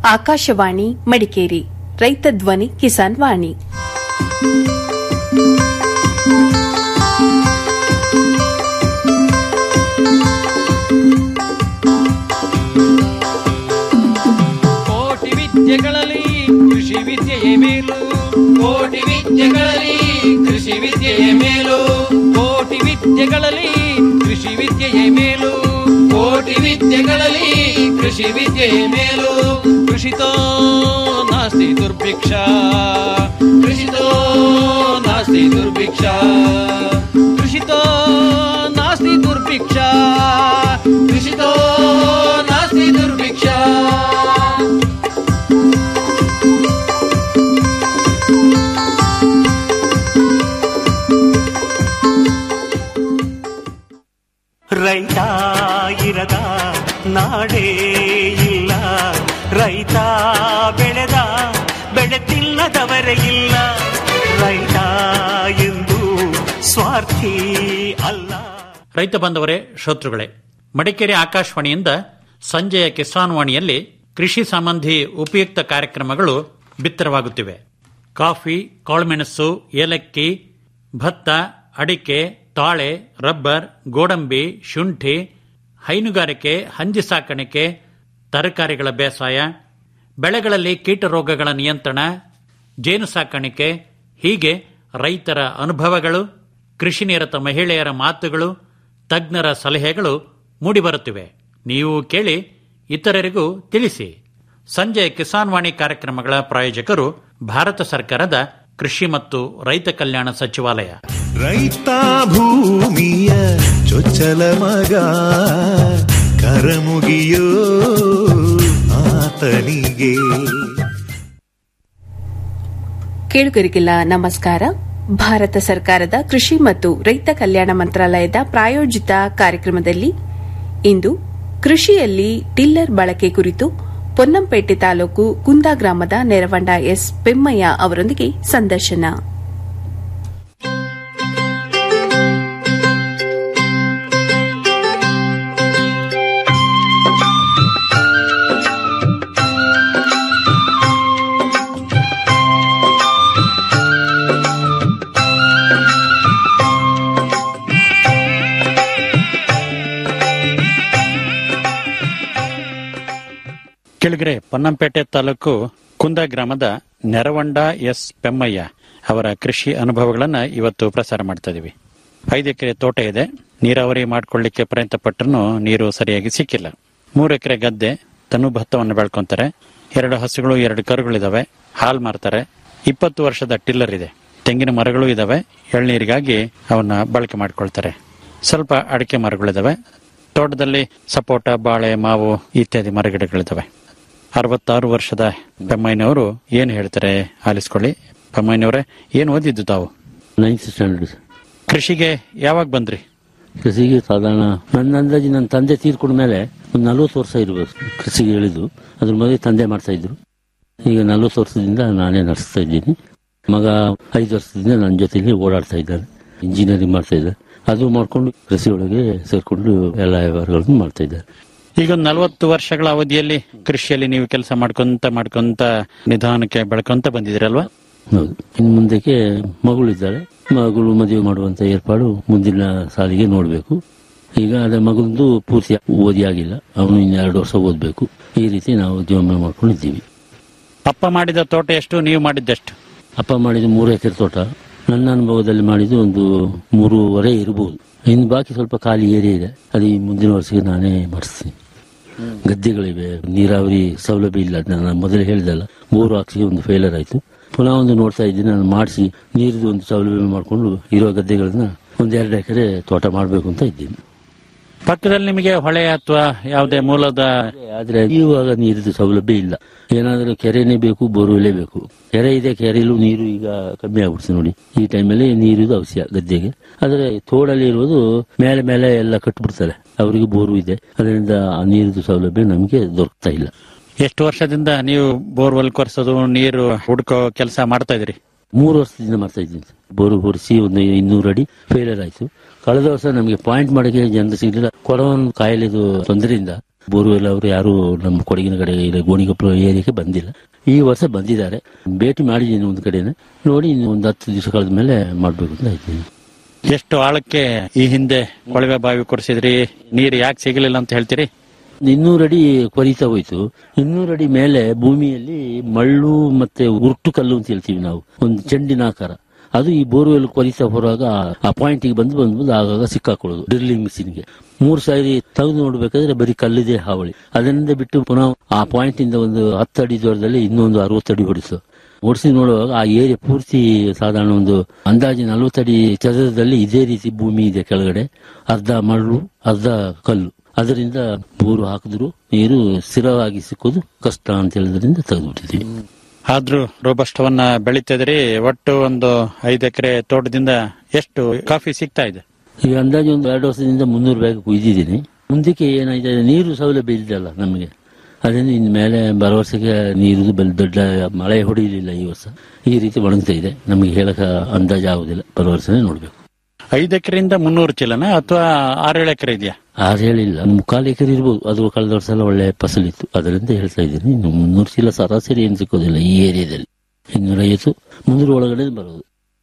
ಆಕಾಶವಾಣಿ ಮಡಿಕೇರಿ ರೈತ ಧ್ವನಿ ಕಿಸಾನ್ ವಾಣಿ ಕೋಟಿ ವಿದ್ಯೆಗಳಲ್ಲಿ ಕೃಷಿ ವಿದ್ಯೆಯೇ ಮೇಲು ಕೋಟಿ ವಿದ್ಯೆಗಳಲ್ಲಿ ಕೃಷಿ ವಿದ್ಯೆಯೇ ಮೇಲು ಕೋಟಿ ವಿದ್ಯೆಗಳಲ್ಲಿ ಕೃಷಿ ವಿದ್ಯೆಯೇ ಮೇಲು ಕೋಟಿ ವಿದ್ಯೆಗಳಲ್ಲಿ ಕೃಷಿ ವಿದ್ಯೆಯೇ ಮೇಲು ಕೃಷಿತೋ ನಾಸ್ತಿ ದುರ್ಭಿಕ್ಷ ಕೃಷಿತೋ ನಾಸ್ತಿ ದುರ್ಭಿಕ್ಷ ಕೃಷಿತೋ ನಾಸ್ತಿ ದುರ್ಭಿಕ್ಷ ಕೃಷಿತೋ ನಾಸ್ತಿ ದುರ್ಭಿಕ್ಷ ರೈತ ಇರದ ನಾಡೇ ಇಲ್ಲ ರೈತ ಬೆಳೆದ ಬೆಳೆ ತಿನ್ನದವರೇ ಇಲ್ಲ ರೈತ ಎಂದು ಸ್ವಾರ್ಥಿ ಅಲ್ಲ ರೈತ ಬಂದವರೇ ಶ್ರೋತೃಗಳೇ ಮಡಿಕೇರಿ ಆಕಾಶವಾಣಿಯಿಂದ ಸಂಜೆಯ ಕಿಸಾನ್ ವಾಣಿಯಲ್ಲಿ ಕೃಷಿ ಸಂಬಂಧಿ ಉಪಯುಕ್ತ ಕಾರ್ಯಕ್ರಮಗಳು ಬಿತ್ತರವಾಗುತ್ತಿವೆ ಕಾಫಿ ಕಾಳುಮೆಣಸು ಏಲಕ್ಕಿ ಭತ್ತ ಅಡಿಕೆ ತಾಳೆ ರಬ್ಬರ್ ಗೋಡಂಬಿ ಶುಂಠಿ ಹೈನುಗಾರಿಕೆ ಹಂದಿ ಸಾಕಾಣಿಕೆ ತರಕಾರಿಗಳ ಬೇಸಾಯ ಬೆಳೆಗಳಲ್ಲಿ ಕೀಟರೋಗಗಳ ನಿಯಂತ್ರಣ ಜೇನು ಸಾಕಾಣಿಕೆ ಹೀಗೆ ರೈತರ ಅನುಭವಗಳು ಕೃಷಿ ನಿರತ ಮಹಿಳೆಯರ ಮಾತುಗಳು ತಜ್ಞರ ಸಲಹೆಗಳು ಮೂಡಿಬರುತ್ತಿವೆ ನೀವು ಕೇಳಿ ಇತರರಿಗೂ ತಿಳಿಸಿ ಸಂಜೆ ಕಿಸಾನ್ ವಾಣಿ ಕಾರ್ಯಕ್ರಮಗಳ ಪ್ರಾಯೋಜಕರು ಭಾರತ ಸರ್ಕಾರದ ಕೃಷಿ ಮತ್ತು ರೈತ ಕಲ್ಯಾಣ ಸಚಿವಾಲಯ ರೈತ ಭೂಮಿಯ ಚೊಚ್ಚಲ ಮಗ ಕರಮುಗಿಯೋ ಆತನಿಗೆ ಕೇಳುಗರಿಗೆಲ್ಲ ನಮಸ್ಕಾರ ಭಾರತ ಸರ್ಕಾರದ ಕೃಷಿ ಮತ್ತು ರೈತ ಕಲ್ಯಾಣ ಮಂತ್ರಾಲಯದ ಪ್ರಾಯೋಜಿತ ಕಾರ್ಯಕ್ರಮದಲ್ಲಿ ಇಂದು ಕೃಷಿಯಲ್ಲಿ ಟಿಲ್ಲರ್ ಬಳಕೆ ಕುರಿತು ಪೊನ್ನಂಪೇಟೆ ತಾಲೂಕು ಕುಂದಾ ಗ್ರಾಮದ ನೆರವಂಡ ಎಸ್ ಪೆಮ್ಮಯ್ಯ ಅವರೊಂದಿಗೆ ಸಂದರ್ಶನ ಕೆಳಗರೆ ಪೊನ್ನಂಪೇಟೆ ತಾಲೂಕು ಕುಂದ ಗ್ರಾಮದ ನೆರವಂಡ ಎಸ್ ಪೆಮ್ಮಯ್ಯ ಅವರ ಕೃಷಿ ಅನುಭವಗಳನ್ನ ಇವತ್ತು ಪ್ರಸಾರ ಮಾಡ್ತಾ ಇದೀವಿ ಐದು ಎಕರೆ ತೋಟ ಇದೆ ನೀರಾವರಿ ಮಾಡ್ಕೊಳ್ಳಿಕ್ಕೆ ಪ್ರಯತ್ನ ಪಟ್ಟರು ನೀರು ಸರಿಯಾಗಿ ಸಿಕ್ಕಿಲ್ಲ ಮೂರು ಎಕರೆ ಗದ್ದೆ ತನು ಭತ್ತವನ್ನು ಬೆಳ್ಕೊಂತಾರೆ ಎರಡು ಹಸುಗಳು ಎರಡು ಕರುಗಳಿದಾವೆ ಹಾಲು ಮಾರ್ತಾರೆ ಇಪ್ಪತ್ತು ವರ್ಷದ ಟಿಲ್ಲರ್ ಇದೆ ತೆಂಗಿನ ಮರಗಳು ಇದಾವೆ ಎಳ್ನೀರಿಗಾಗಿ ಅವನ್ನ ಬಳಕೆ ಮಾಡ್ಕೊಳ್ತಾರೆ ಸ್ವಲ್ಪ ಅಡಿಕೆ ಮರಗಳಿದಾವೆ ತೋಟದಲ್ಲಿ ಸಪೋಟ ಬಾಳೆ ಮಾವು ಇತ್ಯಾದಿ ಮರಗಿಡಗಳಿದಾವೆ ಅರವತ್ತಾರು ವರ್ಷದ ಪೆಮ್ಮಯ್ಯನವರು ಏನು ಹೇಳ್ತಾರೆ ಆಲಿಸ್ಕೊಳ್ಳಿ ಪೆಮ್ಮಯ್ಯನವರೇ ಏನು ಓದಿದ್ದು ತಾವು ನೈನ್ತ್ ಸ್ಟ್ಯಾಂಡರ್ಡ್ ಕೃಷಿಗೆ ಯಾವಾಗ ಬಂದ್ರಿ ಕೃಷಿಗೆ ಸಾಧಾರಣ ನನ್ನ ಅಂದಾಜು ನನ್ನ ತಂದೆ ತೀರ್ಕೊಂಡ ಮೇಲೆ ಒಂದು ನಲ್ವತ್ತು ವರ್ಷ ಇರಬೇಕು ಕೃಷಿಗೆ ಹೇಳಿದ್ದು ಅದ್ರ ಮೊದಲು ತಂದೆ ಮಾಡ್ತಾ ಇದ್ರು ಈಗ ನಲ್ವತ್ತು ವರ್ಷದಿಂದ ನಾನೇ ನಡೆಸ್ತಾ ಇದ್ದೀನಿ ಮಗ ಐದು ವರ್ಷದಿಂದ ನನ್ನ ಜೊತೆಲಿ ಓಡಾಡ್ತಾ ಇದ್ದಾನೆ ಇಂಜಿನಿಯರಿಂಗ್ ಮಾಡ್ತಾ ಇದ್ದಾರೆ ಅದು ಮಾಡ್ಕೊಂಡು ಕೃಷಿ ಒಳಗೆ ಸೇರ್ಕೊಂಡು ಎಲ್ಲ ವ್ಯವಹಾರಗಳನ್ನು ಮಾಡ್ತಾ ಇದ್ದಾರೆ ಈಗ ಒಂದು ನಲವತ್ತು ವರ್ಷಗಳ ಅವಧಿಯಲ್ಲಿ ಕೃಷಿಯಲ್ಲಿ ನೀವು ಕೆಲಸ ಮಾಡ್ಕೊಂತ ಮಾಡ್ಕೊಂತ ನಿಧಾನಕ್ಕೆ ಬೆಳ್ಕೊಂತ ಬಂದಿದ್ದೀರಲ್ವಾ ಹೌದು ಇನ್ನು ಮುಂದಕ್ಕೆ ಮಗಳಿದ್ದಾಳೆ ಮಗಳು ಮದುವೆ ಮಾಡುವಂತ ಏರ್ಪಾಡು ಮುಂದಿನ ಸಾಲಿಗೆ ನೋಡಬೇಕು ಈಗ ಅದೇ ಮಗಂದು ಪೂರ್ತಿ ಓದಿ ಆಗಿಲ್ಲ ಅವನು ಇನ್ನೆರಡು ವರ್ಷ ಓದಬೇಕು ಈ ರೀತಿ ನಾವು ಜೀವನ ಮಾಡ್ಕೊಂಡಿದ್ದೀವಿ ಅಪ್ಪ ಮಾಡಿದ ತೋಟ ಎಷ್ಟು ನೀವು ಮಾಡಿದ್ದೆಷ್ಟು ಅಪ್ಪ ಮಾಡಿದ ಮೂರು ಎಕರೆ ತೋಟ ನನ್ನ ಅನುಭವದಲ್ಲಿ ಮಾಡಿದ್ದು ಒಂದು ಮೂರುವರೆ ಇರಬಹುದು ಇನ್ನು ಬಾಕಿ ಸ್ವಲ್ಪ ಖಾಲಿ ಏರಿಯಾ ಇದೆ ಅದು ಈ ಮುಂದಿನ ವರ್ಷಕ್ಕೆ ನಾನೇ ಮಾಡಿಸ್ತೀನಿ ಗದ್ದೆಗಳಿವೆ ನೀರಾವರಿ ಸೌಲಭ್ಯ ಇಲ್ಲ ನಾನು ಮೊದಲೇ ಹೇಳಿದಲ್ಲ ಬೋರು ಹಾಕ್ಸಿ ಒಂದು ಫೇಲರ್ ಆಯ್ತು ಪುನಃ ಒಂದು ನೋಡ್ತಾ ಇದ್ದೀನಿ ನಾನು ಮಾಡಿಸಿ ನೀರಿದು ಒಂದು ಸೌಲಭ್ಯ ಮಾಡಿಕೊಂಡು ಇರೋ ಗದ್ದೆಗಳನ್ನ ಒಂದ್ ಎರಡು ಎಕರೆ ತೋಟ ಮಾಡಬೇಕು ಅಂತ ಇದ್ದೀನಿ ಪಕ್ಕದಲ್ಲಿ ನಿಮಗೆ ಹೊಳೆ ಅಥವಾ ಯಾವುದೇ ಮೂಲದ ಆದ್ರೆ ಇವಾಗ ನೀರಿದು ಸೌಲಭ್ಯ ಇಲ್ಲ ಏನಾದ್ರೂ ಕೆರೆನೇ ಬೇಕು ಬೋರ್ವೆಲ್ಲೇ ಬೇಕು ಕೆರೆ ಇದೆ ಕೆರೆಯಲ್ಲೂ ನೀರು ಈಗ ಕಮ್ಮಿ ಆಗ್ಬಿಡ್ತು ನೋಡಿ ಈ ಟೈಮಲ್ಲಿ ನೀರಿದು ಅವಶ್ಯ ಗದ್ದೆಗೆ ಆದ್ರೆ ತೋಡಲ್ಲಿ ಇರುವುದು ಮೇಲೆ ಮೇಲೆ ಎಲ್ಲ ಕಟ್ಬಿಡ್ತಾರೆ ಅವರಿಗೆ ಬೋರು ಇದೆ ಅದರಿಂದ ಆ ನೀರಿದು ಸೌಲಭ್ಯ ನಮಗೆ ದೊರಕ್ತಾ ಇಲ್ಲ ಎಷ್ಟು ವರ್ಷದಿಂದ ನೀವು ಬೋರ್ವೆಲ್ ಕೊರ್ಸೋದು ನೀರು ಹುಡ್ಕೋ ಕೆಲಸ ಮಾಡ್ತಾ ಇದ್ರಿ ಮೂರು ವರ್ಷದಿಂದ ಮಾಡ್ತಾ ಇದ್ದೀನಿ ಬೋರು ಹೊರಿಸಿ ಒಂದು ಇನ್ನೂರು ಅಡಿ ಫೇಲರ್ ಆಯ್ತು ಕಳೆದ ವರ್ಷ ನಮಗೆ ಪಾಯಿಂಟ್ ಮಾಡಕ್ಕೆ ಜನರು ಸಿಗಲಿಲ್ಲ ಕೊರೋನಾ ಕಾಯಿಲೆದು ತೊಂದರೆಯಿಂದ ಬೋರ್ವೆಲ್ ಅವರು ಯಾರು ನಮ್ಮ ಕೊಡಗಿನ ಕಡೆ ಇಲ್ಲ ಗೋಣಿಗೊಪ್ಪಲು ಏರಿಯಾಕ್ಕೆ ಬಂದಿಲ್ಲ ಈ ವರ್ಷ ಬಂದಿದ್ದಾರೆ ಭೇಟಿ ಮಾಡಿದ್ದೀನಿ ಒಂದು ಕಡೆನ ನೋಡಿ ಇನ್ನು ಒಂದು ಹತ್ತು ದಿವಸ ಕಳೆದ ಮೇಲೆ ಮಾಡ್ಬೇಕು ಅಂತ ಇದ್ದೀನಿ ಎಷ್ಟು ಆಳಕ್ಕೆ ಈ ಹಿಂದೆ ಕೊಳವೆ ಬಾವಿ ಕೊರೆಸಿದ್ರಿ ನೀರು ಯಾಕೆ ಸಿಗಲಿಲ್ಲ ಅಂತ ಹೇಳ್ತೀರಿ ಇನ್ನೂರು ಅಡಿ ಕೊರಿತಾ ಹೋಯ್ತು ಇನ್ನೂರು ಅಡಿ ಮೇಲೆ ಭೂಮಿಯಲ್ಲಿ ಮಳ್ಳು ಮತ್ತೆ ಉರುಟು ಕಲ್ಲು ಅಂತ ಹೇಳ್ತೀವಿ ನಾವು ಒಂದು ಚೆಂಡಿನ ಆಕಾರ ಅದು ಈ ಬೋರ್ವೆಲ್ ಕೊರಿತಾ ಹೊರಾಗ ಆ ಪಾಯಿಂಟ್ ಗೆ ಬಂದು ಬಂದು ಬಂದು ಆಗಾಗ ಸಿಕ್ಕಾಕೊಳ್ಳೋದು ಡ್ರಿಲ್ಲಿಂಗ್ ಮಿಷಿನ್ಗೆ ಮೂರ್ ಸಾರಿ ತೆಗೆದು ನೋಡ್ಬೇಕಾದ್ರೆ ಬರೀ ಕಲ್ಲಿದೆ ಹಾವಳಿ ಅದರಿಂದ ಬಿಟ್ಟು ಪುನಃ ಆ ಪಾಯಿಂಟ್ ಇಂದ ಒಂದು ಹತ್ತು ಅಡಿ ದೂರದಲ್ಲಿ ಇನ್ನೊಂದು ಅರವತ್ತು ಅಡಿ ಹೊಡಿಸು ಓಡಿಸಿ ನೋಡುವಾಗ ಆ ಏರಿಯಾ ಪೂರ್ತಿ ಸಾಧಾರಣ ಒಂದು ಅಂದಾಜು ನಲವತ್ತಡಿ ಚದರದಲ್ಲಿ ಇದೇ ರೀತಿ ಭೂಮಿ ಇದೆ ಕೆಳಗಡೆ ಅರ್ಧ ಮರಳು ಅರ್ಧ ಕಲ್ಲು ಅದರಿಂದ ಬೋರು ಹಾಕಿದ್ರು ನೀರು ಸ್ಥಿರವಾಗಿ ಸಿಕ್ಕೋದು ಕಷ್ಟ ಅಂತ ಹೇಳಿದ್ರಿಂದ ತೆಗೆದುಬಿಟ್ಟಿದ್ದೀವಿ ಆದ್ರೂ ರೋಬಸ್ಟವನ್ನ ಬೆಳಿತಿದ್ರಿ ಒಟ್ಟು ಒಂದು ಐದು ಎಕರೆ ತೋಟದಿಂದ ಎಷ್ಟು ಕಾಫಿ ಸಿಗ್ತಾ ಇದೆ ಈಗ ಅಂದಾಜು ಒಂದು ಎರಡು ವರ್ಷದಿಂದ ಮುನ್ನೂರು ಬ್ಯಾಗ್ ಕುಯ್ದಿದ್ದೀನಿ ಮುಂದಕ್ಕೆ ಏನಾಯ್ತು ನೀರು ಸೌಲಭ್ಯ ಇದೆಯಲ್ಲ ನಮಗೆ ಅದರಿಂದ ಇನ್ ಮೇಲೆ ಬರೋ ವರ್ಷಕ್ಕೆ ನೀರು ಬಲ್ ದೊಡ್ಡ ಮಳೆ ಹೊಡೆಯಲಿಲ್ಲ ಈ ವರ್ಷ ಈ ರೀತಿ ಒಣಗ್ತಾ ಇದೆ ನಮಗೆ ಹೇಳಕ ಅಂದಾಜು ಆಗುದಿಲ್ಲ ಬರೋ ವರ್ಷನೇ ನೋಡ್ಬೇಕು ಐದು ಎಕರೆಯಿಂದ ಮುನ್ನೂರು ಚೀಲನ ಅಥವಾ ಆರೇಳು ಎಕರೆ ಇದೆಯಾ ಆರು ಹೇಳಿಲ್ಲ ಮುಕ್ಕಾಲು ಎಕರೆ ಇರ್ಬೋದು ಅದು ಕಳೆದ ವರ್ಷ ಎಲ್ಲ ಒಳ್ಳೆ ಫಸಲಿತ್ತು ಅದರಿಂದ ಹೇಳ್ತಾ ಇದ್ದೀನಿ ಇನ್ನು ಮುನ್ನೂರು ಚೀಲ ಸರಾಸರಿ ಏನು ಸಿಕ್ಕೋದಿಲ್ಲ ಈ ಏರಿಯಾದಲ್ಲಿ ಇನ್ನೂರೈವತ್ತು ಮುನ್ನೂರು ಒಳಗಡೆ ಬರೋದು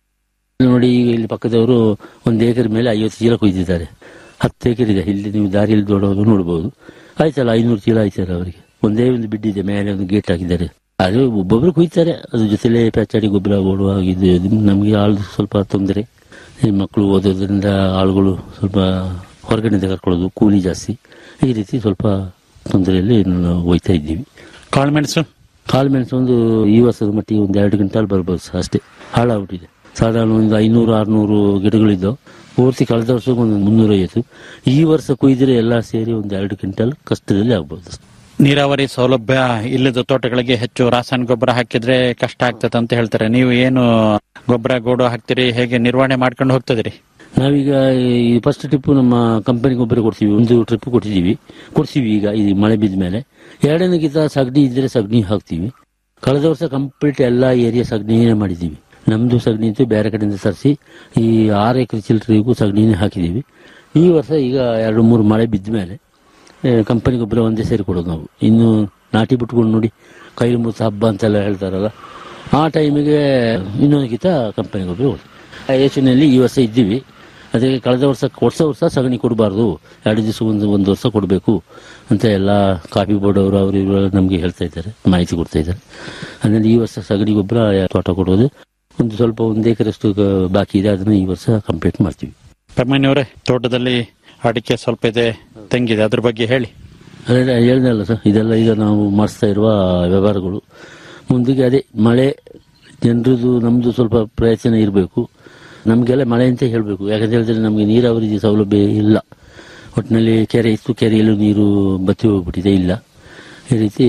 ನೋಡಿ ಈಗ ಇಲ್ಲಿ ಪಕ್ಕದವರು ಒಂದು ಎಕರೆ ಮೇಲೆ ಐವತ್ತು ಚೀಲ ಕೊಯ್ದಿದ್ದಾರೆ ಹತ್ತು ಎಕರೆ ಇದೆ ಇಲ್ಲಿ ನೀವು ದಾರಿಯಲ್ಲಿ ದೊಡ್ಡವರು ನೋಡ್ಬೋದು ಆಯ್ತಲ್ಲ ಐನೂರು ಚೀಲ ಆಯ್ತಲ್ಲ ಅವರಿಗೆ ಒಂದೇ ಒಂದು ಬಿಡ್ಡಿದೆ ಮೇಲೆ ಒಂದು ಗೇಟ್ ಹಾಕಿದ್ದಾರೆ ಅದು ಒಬ್ಬೊಬ್ರು ಕುಯ್ತಾರೆ ಅದ್ರ ಜೊತೆಲೇ ಪ್ಯಾಚಾಡಿ ಗೊಬ್ಬರ ಓಡುವ ಇದು ಇದು ನಮಗೆ ಆಳು ಸ್ವಲ್ಪ ತೊಂದರೆ ಈ ಮಕ್ಕಳು ಓದೋದ್ರಿಂದ ಆಳುಗಳು ಸ್ವಲ್ಪ ಹೊರಗಡೆಯಿಂದ ಕರ್ಕೊಳ್ಳೋದು ಕೂಲಿ ಜಾಸ್ತಿ ಈ ರೀತಿ ಸ್ವಲ್ಪ ತೊಂದರೆಯಲ್ಲಿ ನಾವು ಹೋಯ್ತಾ ಇದ್ದೀವಿ ಕಾಳುಮೆಣಸು ಕಾಳುಮೆಣಸು ಒಂದು ಈ ವರ್ಷದ ಮಟ್ಟಿಗೆ ಒಂದು ಎರಡು ಕ್ವಿಂಟಾಲ್ ಬರ್ಬೋದು ಸರ್ ಅಷ್ಟೇ ಹಾಳಾಗ್ಬಿಟ್ಟಿದೆ ಸಾಧಾರಣ ಒಂದು ಐನೂರು ಆರ್ನೂರು ಗಿಡಗಳಿದ್ದವು ಪೂರ್ತಿ ಕಳೆದ ವರ್ಷಕ್ಕೆ ಒಂದು ಮುನ್ನೂರೈವತ್ತು ಈ ವರ್ಷ ಕೊಯ್ದರೆ ಎಲ್ಲ ಸೇರಿ ಒಂದು ಎರಡು ಕ್ವಿಂಟಾಲ್ ಕಷ್ಟದಲ್ಲಿ ಆಗ್ಬೋದು ಅಷ್ಟೇ. ನೀರಾವರಿ ಸೌಲಭ್ಯ ಇಲ್ಲದ ತೋಟಗಳಿಗೆ ಹೆಚ್ಚು ರಾಸಾಯನಿಕ ಗೊಬ್ಬರ ಹಾಕಿದ್ರೆ ಕಷ್ಟ ಆಗ್ತದೆ ಅಂತ ಹೇಳ್ತಾರೆ ನೀವು ಏನು ಗೊಬ್ಬರ ಗೋಡು ಹಾಕ್ತೀರಿ ಹೇಗೆ ನಿರ್ವಹಣೆ ಮಾಡ್ಕೊಂಡು ಹೋಗ್ತದಿರಿ ನಾವೀಗ ಈ ಫಸ್ಟ್ ಟ್ರಿಪ್ ನಮ್ಮ ಕಂಪನಿ ಗೊಬ್ಬರ ಕೊಡ್ತೀವಿ ಒಂದು ಟ್ರಿಪ್ ಕೊಟ್ಟಿದ್ದೀವಿ ಕೊಡ್ತೀವಿ ಈಗ ಈ ಮಳೆ ಬಿದ್ದ ಮೇಲೆ ಎರಡನೇಗಿಂತ ಸಗಣಿ ಇದ್ರೆ ಸಗಣಿ ಹಾಕ್ತೀವಿ ಕಳೆದ ವರ್ಷ ಕಂಪ್ಲೀಟ್ ಎಲ್ಲ ಏರಿಯಾ ಸಗಣಿನೇ ಮಾಡಿದ್ದೀವಿ ನಮ್ದು ಸಗಣಿ ಅಂತೂ ಬೇರೆ ಕಡೆಯಿಂದ ತರಿಸಿ ಈ ಆರು ಎಕರೆ ಚಿಲ್ಲರೆಗೂ ಸಗಣಿನೇ ಹಾಕಿದ್ದೀವಿ ಈ ವರ್ಷ ಈಗ ಎರಡು ಮೂರು ಮಳೆ ಬಿದ್ದ ಮೇಲೆ ಕಂಪನಿ ಗೊಬ್ಬರ ಒಂದೇ ಸೇರಿ ಕೊಡೋದು ನಾವು ಇನ್ನು ನಾಟಿ ಬಿಟ್ಕೊಂಡು ನೋಡಿ ಕೈಲಿ ಮುತ್ತ ಹಬ್ಬ ಅಂತೆಲ್ಲ ಹೇಳ್ತಾರಲ್ಲ ಆ ಟೈಮಿಗೆ ಇನ್ನೊಂದಕ್ಕಿಂತ ಕಂಪನಿ ಗೊಬ್ಬರ ಕೊಡ್ತೀವಿ ಆ ಯೋಚನೆಯಲ್ಲಿ ಈ ವರ್ಷ ಇದ್ದೀವಿ ಅದಕ್ಕೆ ಕಳೆದ ವರ್ಷ ವರ್ಷ ವರ್ಷ ಸಗಣಿ ಕೊಡಬಾರ್ದು ಎರಡು ದಿವಸ ಒಂದು ಒಂದು ವರ್ಷ ಕೊಡಬೇಕು ಅಂತ ಎಲ್ಲ ಕಾಫಿ ಬೋರ್ಡ್ ಅವರು ಅವರು ಇವರು ನಮಗೆ ಹೇಳ್ತಾ ಇದ್ದಾರೆ ಮಾಹಿತಿ ಕೊಡ್ತಾ ಇದ್ದಾರೆ ಅದರಲ್ಲಿ ಈ ವರ್ಷ ಸಗಣಿ ಗೊಬ್ಬರ ತೋಟ ಕೊಡೋದು ಒಂದು ಸ್ವಲ್ಪ ಒಂದು ಎಕರೆಷ್ಟು ಗ- ಬಾಕಿ ಇದೆ ಅದನ್ನು ಈ ವರ್ಷ ಕಂಪ್ಲೀಟ್ ಮಾಡ್ತೀವಿ ಪೆಮ್ಮನಿಯವರೇ ತೋಟದಲ್ಲಿ ಅಡಿಕೆ ಸ್ವಲ್ಪ ಇದೆ ತೆಂಗಿದೆ ಅದ್ರ ಬಗ್ಗೆ ಹೇಳಿ ಅದೇ ಹೇಳ್ದಲ್ಲ ಸರ್ ಇದೆಲ್ಲ ಈಗ ನಾವು ಮಾಡಿಸ್ತಾ ಇರುವ ವ್ಯವಹಾರಗಳು ಮುಂದಿಗೆ ಅದೇ ಮಳೆ ಜನರದು ನಮ್ದು ಸ್ವಲ್ಪ ಪ್ರಯತ್ನ ಇರಬೇಕು ನಮಗೆಲ್ಲ ಮಳೆ ಅಂತ ಹೇಳಬೇಕು ಯಾಕಂತ ಹೇಳಿದ್ರೆ ನಮಗೆ ನೀರಾವರಿ ಸೌಲಭ್ಯ ಇಲ್ಲ ಒಟ್ಟಿನಲ್ಲಿ ಕೆರೆ ಇತ್ತು ಕೆರೆಯಲ್ಲೂ ನೀರು ಬತ್ತಿ ಹೋಗ್ಬಿಟ್ಟಿದೆ ಇಲ್ಲ ಈ ರೀತಿ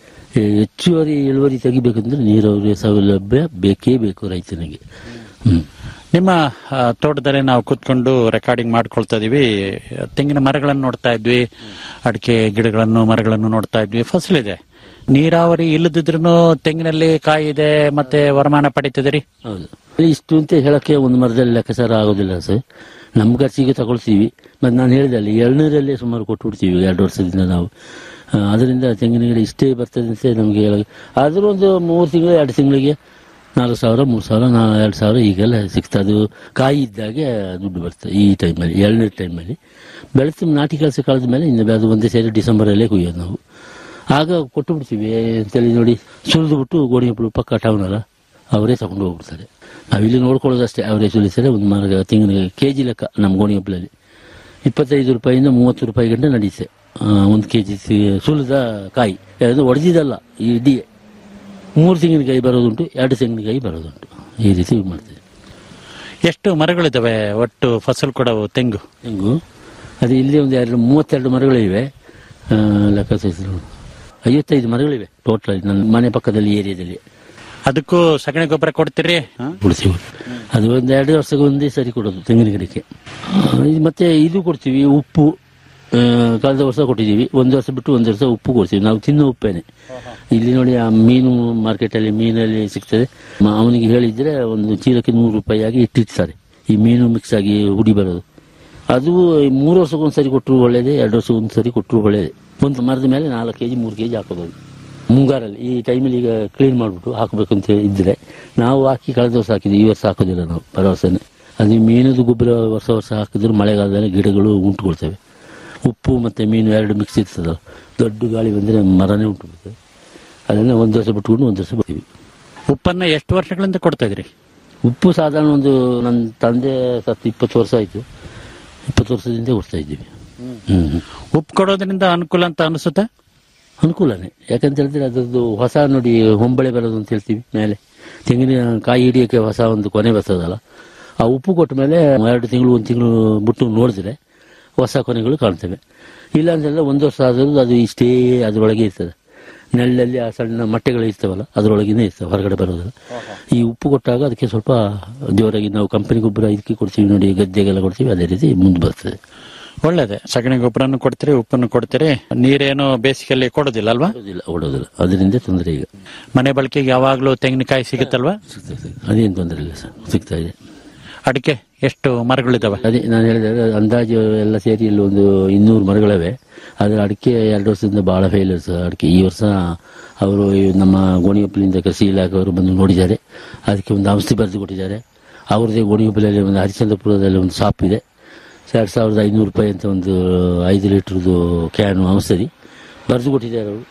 ಈ ಹೆಚ್ಚುವರಿ ಇಳುವರಿ ತೆಗಿಬೇಕಂದ್ರೆ ನೀರಾವರಿ ಸೌಲಭ್ಯ ಬೇಕೇ ಬೇಕು ರೈತನಿಗೆ ಹ್ಮ್ ನಿಮ್ಮ ಆ, ತೋಟದಲ್ಲಿ ನಾವು ಕೂತ್ಕೊಂಡು ರೆಕಾರ್ಡಿಂಗ್ ಮಾಡ್ಕೊಳ್ತಾ ಇದೀವಿ ತೆಂಗಿನ ಮರಗಳನ್ನು ನೋಡ್ತಾ ಇದ್ವಿ ಅಡಿಕೆ ಗಿಡಗಳನ್ನು ಮರಗಳನ್ನು ನೋಡ್ತಾ ಇದ್ವಿ ಫಸಲಿದೆ ನೀರಾವರಿ ಇಲ್ಲದಿದ್ರು ತೆಂಗಿನಲ್ಲಿ ಕಾಯಿ ಇದೆ ಮತ್ತೆ ವರಮಾನ ಪಡಿತಿದ್ದೀರಿ ಹೌದು ಇಷ್ಟು ಅಂತ ಹೇಳಕ್ಕೆ ಒಂದು ಮರದಲ್ಲಿ ಲೆಕ್ಕಾಚಾರ ಆಗೋದಿಲ್ಲ ಸರ್ ನಮ್ಮ ಖರ್ಚಿಗೆ ತಗೊಳ್ತೀವಿ ಮತ್ತೆ ನಾನು ಹೇಳಿದೆ ಅಲ್ಲಿ ಎಳ್ನೀರಲ್ಲೇ ಸುಮಾರು ಕೊಟ್ಟು ಬಿಡ್ತೀವಿ ಎರಡು ವರ್ಷದಿಂದ ನಾವು ಆ, ಅದರಿಂದ ತೆಂಗಿನ ಗಿಡ ಇಷ್ಟೇ ಬರ್ತದೆ ಅಂತ ನಮಗೆ ಹೇಳ ಆದ್ರೂ ಒಂದು ಮೂರು ತಿಂಗಳು ಎರಡು ತಿಂಗಳಿಗೆ ನಾಲ್ಕು ಸಾವಿರ ಮೂರು ಸಾವಿರ ನಾ ಎರಡು ಸಾವಿರ ಈಗೆಲ್ಲ ಸಿಗ್ತದೆ ಅದು ಕಾಯಿ ಇದ್ದಾಗೆ ದುಡ್ಡು ಬರ್ತದೆ ಈ ಟೈಮಲ್ಲಿ ಎಳ್ನೀರು ಟೈಮಲ್ಲಿ ಬೆಳೆತು ನಾಟಿ ಕೆಲಸ ಕಳೆದ ಮೇಲೆ ಇನ್ನು ಅದು ಒಂದೇ ಸೇರಿ ಡಿಸೆಂಬರಲ್ಲೇ ಕುಯ್ಯೋದು ನಾವು ಆಗ ಕೊಟ್ಟು ಬಿಡ್ತೀವಿ ಅಂತೇಳಿ ನೋಡಿ ಸುಲಿದು ಬಿಟ್ಟು ಗೋಣಿಯಪ್ಪಳು ಪಕ್ಕ ಟೌನ್ ಅಲ್ಲ ಅವರೇ ತಗೊಂಡು ಹೋಗ್ಬಿಡ್ತಾರೆ ನಾವಿಲ್ಲಿ ನೋಡ್ಕೊಳ್ಳೋದಷ್ಟೇ ಅವರೇ ಸುಲಿತಾರೆ ಒಂದು ಮರ ತೆಂಗಿನ ಕೆ ಜಿ ಲೆಕ್ಕ ನಮ್ಮ ಗೋಣಿಯಪ್ಪಲಲ್ಲಿ ಇಪ್ಪತ್ತೈದು ರೂಪಾಯಿಂದ ಮೂವತ್ತು ರೂಪಾಯಿ ಗಂಟೆ ನಡೀತೆ ಒಂದು ಕೆ ಜಿ ಸುಲಿದ ಕಾಯಿ ಅದು ಒಡೆದಿದ್ದಲ್ಲ ಈ ಇಡೀ ಮೂರು ತೆಂಗಿನಕಾಯಿ ಬರೋದುಂಟು ಎರಡು ತೆಂಗಿನಕಾಯಿ ಬರೋದುಂಟು ಈ ರೀತಿ ಮಾಡ್ತೀವಿ ಎಷ್ಟು ಮರಗಳಿದಾವೆ ಒಟ್ಟು ಫಸಲು ಕೊಡವು ತೆಂಗು ತೆಂಗು ಅದು ಇಲ್ಲಿ ಒಂದು ಎರಡು ಮೂವತ್ತೆರಡು ಮರಗಳಿವೆ ಆ, ಲೆಕ್ಕ ತೆಗೆದ್ರು. ಐವತ್ತೈದು ಮರಗಳಿವೆ ಟೋಟಲ್ ನನ್ನ ಮನೆ ಪಕ್ಕದಲ್ಲಿ ಏರಿಯಾದಲ್ಲಿ ಅದಕ್ಕೂ ಸಗಣಿ ಗೊಬ್ಬರ ಕೊಡ್ತೀರಿ ಹ? ಕೊಡ್ತೀವಿ ಅದು ಒಂದು ಎರಡು ವರ್ಷಕ್ಕೆ ಒಂದೇ ಸರಿ ಕೊಡೋದು ತೆಂಗಿನ ಗಿಡಕ್ಕೆ ಆ, ಇದು ಮತ್ತೆ ಇದು ಕೊಡ್ತೀವಿ ಉಪ್ಪು ಆ, ಕಳೆದ ವರ್ಷ ಕೊಟ್ಟಿದ್ದೀವಿ ಒಂದು ವರ್ಷ ಬಿಟ್ಟು ಒಂದು ವರ್ಷ ಉಪ್ಪು ಕೊಡ್ತೀವಿ ನಾವು ತಿನ್ನೋ ಉಪ್ಪೇನೆ ಇಲ್ಲಿ ನೋಡಿ ಆ ಮೀನು ಮಾರ್ಕೆಟಲ್ಲಿ ಮೀನಲ್ಲಿ ಸಿಗ್ತದೆ ಮ- ಅವನಿಗೆ ಹೇಳಿದ್ರೆ ಒಂದು ಚೀಲಕ್ಕೆ ನೂರು ರೂಪಾಯಿ ಆಗಿ ಇಟ್ಟಿರ್ತಾರೆ ಈ ಮೀನು ಮಿಕ್ಸ್ ಆಗಿ ಹುಡಿ ಬರೋದು ಅದು ಮೂರು ವರ್ಷಕ್ಕೊಂದು ಸರಿ ಕೊಟ್ಟರು ಒಳ್ಳೇದೇ ಎರಡು ವರ್ಷಕ್ಕೊಂದು ಸರಿ ಕೊಟ್ಟರು ಒಳ್ಳೇದೇ ಒಂದು ಮರದ ಮೇಲೆ ನಾಲ್ಕು ಕೆಜಿ ಮೂರು ಕೆಜಿ ಹಾಕೋದು ಮುಂಗಾರಲ್ಲಿ ಈ ಟೈಮಲ್ಲಿ ಈಗ ಕ್ಲೀನ್ ಮಾಡಿಬಿಟ್ಟು ಹಾಕಬೇಕು ಅಂತ ಇದ್ರೆ ನಾವು ಹಾಕಿ ಕಳೆದ ವರ್ಷ ಹಾಕಿದ್ವಿ ಈ ವರ್ಷ ಹಾಕೋದಿಲ್ಲ ನಾವು ಭರವಸೆನೆ ಅದು ಮೀನದು ಗೊಬ್ಬರ ವರ್ಷ ವರ್ಷ ಹಾಕಿದ್ರೆ ಮಳೆಗಾಲದಲ್ಲಿ ಗಿಡಗಳು ಉಂಟುಕೊಳ್ತವೆ ಉಪ್ಪು ಮತ್ತು ಮೀನು ಎರಡು ಮಿಕ್ಸ್ ಇರ್ತದಲ್ಲ ದೊಡ್ಡ ಗಾಳಿ ಬಂದರೆ ಮರನೇ ಉಂಟು ಬಿಡ್ತದೆ ಅದನ್ನು ಒಂದು ವರ್ಷ ಬಿಟ್ಕೊಂಡು ಒಂದು ವರ್ಷ ಬರ್ತೀವಿ ಉಪ್ಪನ್ನ ಎಷ್ಟು ವರ್ಷಗಳಿಂದ ಕೊಡ್ತಾ ಇದ್ರಿ ಉಪ್ಪು ಸಾಧಾರಣ ಒಂದು ನನ್ನ ತಂದೆ ಸತ್ತು ಇಪ್ಪತ್ತು ವರ್ಷ ಆಯಿತು ಇಪ್ಪತ್ತು ವರ್ಷದಿಂದ ಕೊಡ್ತಾ ಇದ್ದೀವಿ ಹ್ಮ್ ಉಪ್ಪು ಕೊಡೋದ್ರಿಂದ ಅನುಕೂಲ ಅಂತ ಅನಿಸುತ್ತಾ ಅನುಕೂಲನೇ ಯಾಕಂತ ಹೇಳಿದ್ರೆ ಅದರದ್ದು ಹೊಸ ನೋಡಿ ಹೊಂಬಳೆ ಬರೋದು ಅಂತ ಹೇಳ್ತೀವಿ ಮೇಲೆ ತೆಂಗಿನ ಕಾಯಿ ಹಿಡಿಯೋಕ್ಕೆ ಹೊಸ ಒಂದು ಕೊನೆ ಬರ್ತದಲ್ಲ ಆ ಉಪ್ಪು ಕೊಟ್ಟ ಮೇಲೆ ಎರಡು ತಿಂಗಳು ಒಂದು ತಿಂಗಳು ಬಿಟ್ಟು ನೋಡಿದ್ರೆ ಹೊಸ ಕೊನೆಗಳು ಕಾಣ್ತವೆ ಇಲ್ಲ ಅಂತಂದ್ರೆ ಒಂದು ವರ್ಷ ಆದರೂ ಅದು ಇಷ್ಟೇ ಅದರೊಳಗೆ ಇರ್ತದೆ ನೆಳ್ಳಲ್ಲಿ ಆ ಸಣ್ಣ ಮೊಟ್ಟೆಗಳು ಇರ್ತವಲ್ಲ ಅದರೊಳಗಿನೇ ಇರ್ತವೆ ಹೊರಗಡೆ ಬರೋದಿಲ್ಲ ಈ ಉಪ್ಪು ಕೊಟ್ಟಾಗ ಅದಕ್ಕೆ ಸ್ವಲ್ಪ ಜೋರಾಗಿ ನಾವು ಕಂಪನಿ ಗೊಬ್ಬರ ಇದಕ್ಕೆ ಕೊಡ್ತೀವಿ ನೋಡಿ ಗದ್ದೆಗೆಲ್ಲ ಕೊಡ್ತೀವಿ ಅದೇ ರೀತಿ ಮುಂದೆ ಬರ್ತದೆ ಒಳ್ಳೇದೆ ಸಗಣಿ ಗೊಬ್ಬರನ್ನು ಕೊಡ್ತೀರಿ ಉಪ್ಪನ್ನು ಕೊಡ್ತೀರಿ ನೀರೇನು ಬೇಸಿಗೆಯಲ್ಲಿ ಕೊಡೋದಿಲ್ಲ ಅಲ್ವಾ ಓಡೋದಿಲ್ಲ ಓಡೋದಿಲ್ಲ ಅದರಿಂದ ತೊಂದರೆ ಈಗ ಮನೆ ಬಳಕೆಗೆ ಯಾವಾಗ್ಲೂ ತೆಂಗಿನಕಾಯಿ ಸಿಗುತ್ತಲ್ವಾ ಸಿಗ್ತದೆ ಸಿಗ್ತದೆ. ಅದೇನು ತೊಂದರೆ ಇಲ್ಲ ಸರ್ ಸಿಗ್ತಾ ಇದೆ ಅಡಿಕೆ ಎಷ್ಟು ಮರಗಳಿದಾವೆ ಅದೇ ನಾನು ಹೇಳಿದೆ ಅಂದಾಜು ಎಲ್ಲ ಸೇರಿ ಇಲ್ಲಿ ಒಂದು ಇನ್ನೂರು ಮರಗಳವೆ ಆದರೆ ಅಡಿಕೆ ಎರಡು ವರ್ಷದಿಂದ ಬಹಳ ಫೇಲ್ಯೂರ್ಸ್ ಅಡಿಕೆ ಈ ವರ್ಷ ಅವರು ನಮ್ಮ ಗೋಣಿಗೊಪ್ಪಲಿಂದ ಕೃಷಿ ಇಲಾಖೆಯವರು ಬಂದು ನೋಡಿದ್ದಾರೆ ಅದಕ್ಕೆ ಒಂದು ಔಷಧಿ ಬರೆದು ಕೊಟ್ಟಿದ್ದಾರೆ ಅವ್ರದ್ದೇ ಗೋಣಿಗೊಪ್ಪಲಲ್ಲಿ ಒಂದು ಹರಿಶ್ಚಂದ್ರಪುರದಲ್ಲಿ ಒಂದು ಶಾಪ್ ಇದೆ ಎರಡು ಸಾವಿರದ ಐನೂರು ರೂಪಾಯಿ ಅಂತ ಒಂದು ಐದು ಲೀಟ್ರದ್ದು ಕ್ಯಾನು ಔಷಧಿ ಬರೆದು ಕೊಟ್ಟಿದ್ದಾರೆ ಅವರು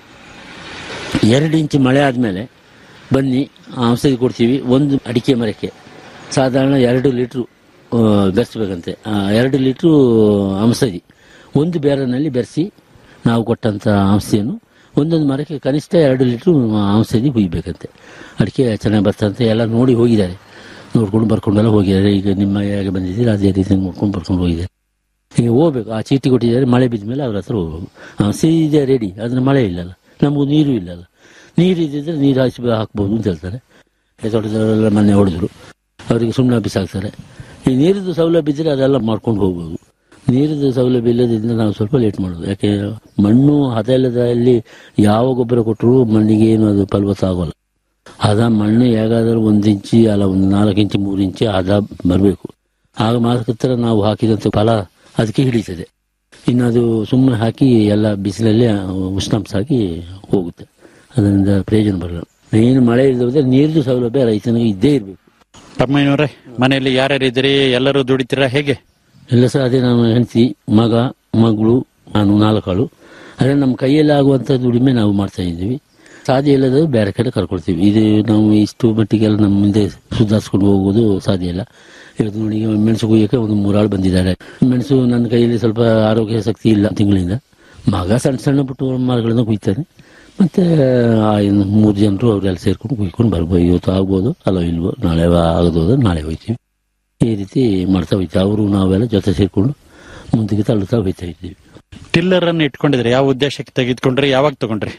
ಎರಡು ಇಂಚು ಮಳೆ ಆದಮೇಲೆ ಬನ್ನಿ ಆ ಔಷಧಿ ಕೊಡ್ತೀವಿ ಒಂದು ಅಡಿಕೆ ಮರಕ್ಕೆ ಸಾಧಾರಣ ಎರಡು ಲೀಟ್ರು ಆ, ಬೆರೆಸ್ಬೇಕಂತೆ ಆ, ಎರಡು ಲೀಟ್ರು ಔಷಧಿ ಒಂದು ಬೇರನಲ್ಲಿ ಬೆರೆಸಿ ನಾವು ಕೊಟ್ಟಂಥ ಔಷಧಿಯನ್ನು ಒಂದೊಂದು ಮರಕ್ಕೆ ಕನಿಷ್ಠ ಎರಡು ಲೀಟ್ರು ಔಷಧಿ ಹುಯ್ಬೇಕಂತೆ ಅಡಿಕೆ ಚೆನ್ನಾಗಿ ಬರ್ತಂತೆ ಎಲ್ಲ ನೋಡಿ ಹೋಗಿದ್ದಾರೆ ನೋಡ್ಕೊಂಡು ಬರ್ಕೊಂಡೆಲ್ಲ ಹೋಗಿದ್ದಾರೆ ಈಗ ನಿಮ್ಮ ಹೇಗೆ ಬಂದಿದ್ದೀರಿ ಅದೇ ರೀತಿ ನೋಡ್ಕೊಂಡು ಬರ್ಕೊಂಡು ಹೋಗಿದ್ದಾರೆ ಈಗ ಹೋಗ್ಬೇಕು ಆ ಚೀಟಿ ಕೊಟ್ಟಿದ್ದಾರೆ ಮಳೆ ಬಿದ್ದ ಮೇಲೆ ಅವ್ರ ಹತ್ರ ಹೋಗ್ಬೇಕು ಔಷಧಿ ಇದೆ ರೆಡಿ ಆದರೆ ಮಳೆ ಇಲ್ಲಲ್ಲ ನಮಗೂ ನೀರು ಇಲ್ಲಲ್ಲ ನೀರು ಇದ್ದಿದ್ರೆ ನೀರು ಹಾಯಿಸಿ ಹಾಕ್ಬೋದು ಅಂತ ಹೇಳ್ತಾರೆ ತೋಟದವರೆಲ್ಲ ಮೊನ್ನೆ ಹೊಡೆದ್ರು ಅವರಿಗೆ ಸುಮ್ಮನೆ ಬಿಸಾಕ್ತಾರೆ ಈ ನೀರಿದ್ದು ಸೌಲಭ್ಯ ಇದ್ದರೆ ಅದೆಲ್ಲ ಮಾಡ್ಕೊಂಡು ಹೋಗ್ಬೋದು ನೀರಿದ್ದು ಸೌಲಭ್ಯ ಇಲ್ಲದ್ರಿಂದ ನಾವು ಸ್ವಲ್ಪ ಲೇಟ್ ಮಾಡೋದು ಯಾಕೆ ಮಣ್ಣು ಹದ ಇಲ್ಲದಲ್ಲಿ ಯಾವ ಗೊಬ್ಬರ ಕೊಟ್ಟರು ಮಣ್ಣಿಗೆ ಏನು ಅದು ಫಲವತ್ತ ಆಗೋಲ್ಲ ಹದ ಮಣ್ಣು ಹೇಗಾದರೂ ಒಂದು ಇಂಚಿ ಅಲ್ಲ ಒಂದು ನಾಲ್ಕು ಇಂಚು ಮೂರು ಇಂಚು ಹದ ಬರಬೇಕು ಆಗ ಮಾತ್ರ ನಾವು ಹಾಕಿದಂಥ ಫಲ ಅದಕ್ಕೆ ಹಿಡಿತದೆ ಇನ್ನು ಅದು ಸುಮ್ಮನೆ ಹಾಕಿ ಎಲ್ಲ ಬಿಸಿಲಲ್ಲಿ ಉಷ್ಣಾಂಶ ಹಾಕಿ ಹೋಗುತ್ತೆ ಅದರಿಂದ ಪ್ರಯೋಜನ ಬರಲ್ಲ ಏನು ಮಳೆ ಇಲ್ಲದ್ರೆ ನೀರಿನ ಸೌಲಭ್ಯ ರೈತನಿಗೆ ಇದ್ದೇ ಇರಬೇಕು ತಮ್ಮಯ್ಯನವ್ರೆ ಮನೆಯಲ್ಲಿ ಯಾರ್ಯಾರು ಇದ್ದೀರಿ ಎಲ್ಲರೂ ದುಡಿತೀರಾ ಹೇಗೆ ಎಲ್ಲ ಸಹ ಅದೇ ನಮ್ಮ ಹೆಂಡತಿ ಮಗ ಮಗಳು ನಾನು ನಾಲ್ಕಾಳು ಅದೇ ನಮ್ಮ ಕೈಯಲ್ಲಿ ಆಗುವಂಥ ದುಡಿಮೆ ನಾವು ಮಾಡ್ತಾ ಇದ್ದೀವಿ ಸಾಧ್ಯ ಇಲ್ಲದ ಬೇರೆ ಕಡೆ ಕರ್ಕೊಳ್ತೀವಿ ಇದು ನಾವು ಇಷ್ಟು ಮಟ್ಟಿಗೆಲ್ಲ ನಮ್ಮ ಮುಂದೆ ಸುಧಾರಿಸ್ಕೊಂಡು ಹೋಗೋದು ಸಾಧ್ಯ ಇಲ್ಲ ಇವತ್ತು ನೋಡಿ ಈಗ ಮೆಣಸು ಕುಯ್ಯಕ್ಕೆ ಒಂದು ಮೂರಾಳು ಬಂದಿದ್ದಾರೆ ಮೆಣಸು ನನ್ನ ಕೈಯಲ್ಲಿ ಸ್ವಲ್ಪ ಆರೋಗ್ಯ ಶಕ್ತಿ ಇಲ್ಲ ತಿಂಗಳಿಂದ ಮಗ ಸಣ್ಣ ಸಣ್ಣ ಪುಟ್ಟ ಮರಗಳನ್ನ ಕುಯ್ತಾನೆ ಮತ್ತೆ ಆ ಇನ್ನು ಮೂರು ಜನರು ಅವರೆಲ್ಲ ಸೇರ್ಕೊಂಡು ಕುಯ್ಕೊಂಡು ಬರ್ಬೋದು ಇವತ್ತು ಆಗ್ಬೋದು ಅಲ್ಲ ಇಲ್ವೋ ನಾಳೆ ಆಗದೋದ್ರೆ ನಾಳೆ ಹೋಯ್ತೀವಿ ಈ ರೀತಿ ಮಾಡ್ತಾ ಹೋಯ್ತೀವಿ ಅವರು ನಾವೆಲ್ಲ ಜೊತೆ ಸೇರ್ಕೊಂಡು ಮುಂದಕ್ಕೆ ತಳ್ಳುತ್ತಾ ಹೋಯ್ತಾ ಇದ್ದೀವಿ ಟಿಲ್ಲರ್ ಅನ್ನು ಇಟ್ಕೊಂಡಿದ್ರಿ ಯಾವ ಉದ್ದೇಶಕ್ಕೆ ತೆಗೆದುಕೊಂಡ್ರಿ ಯಾವಾಗ ತಗೊಂಡ್ರಿ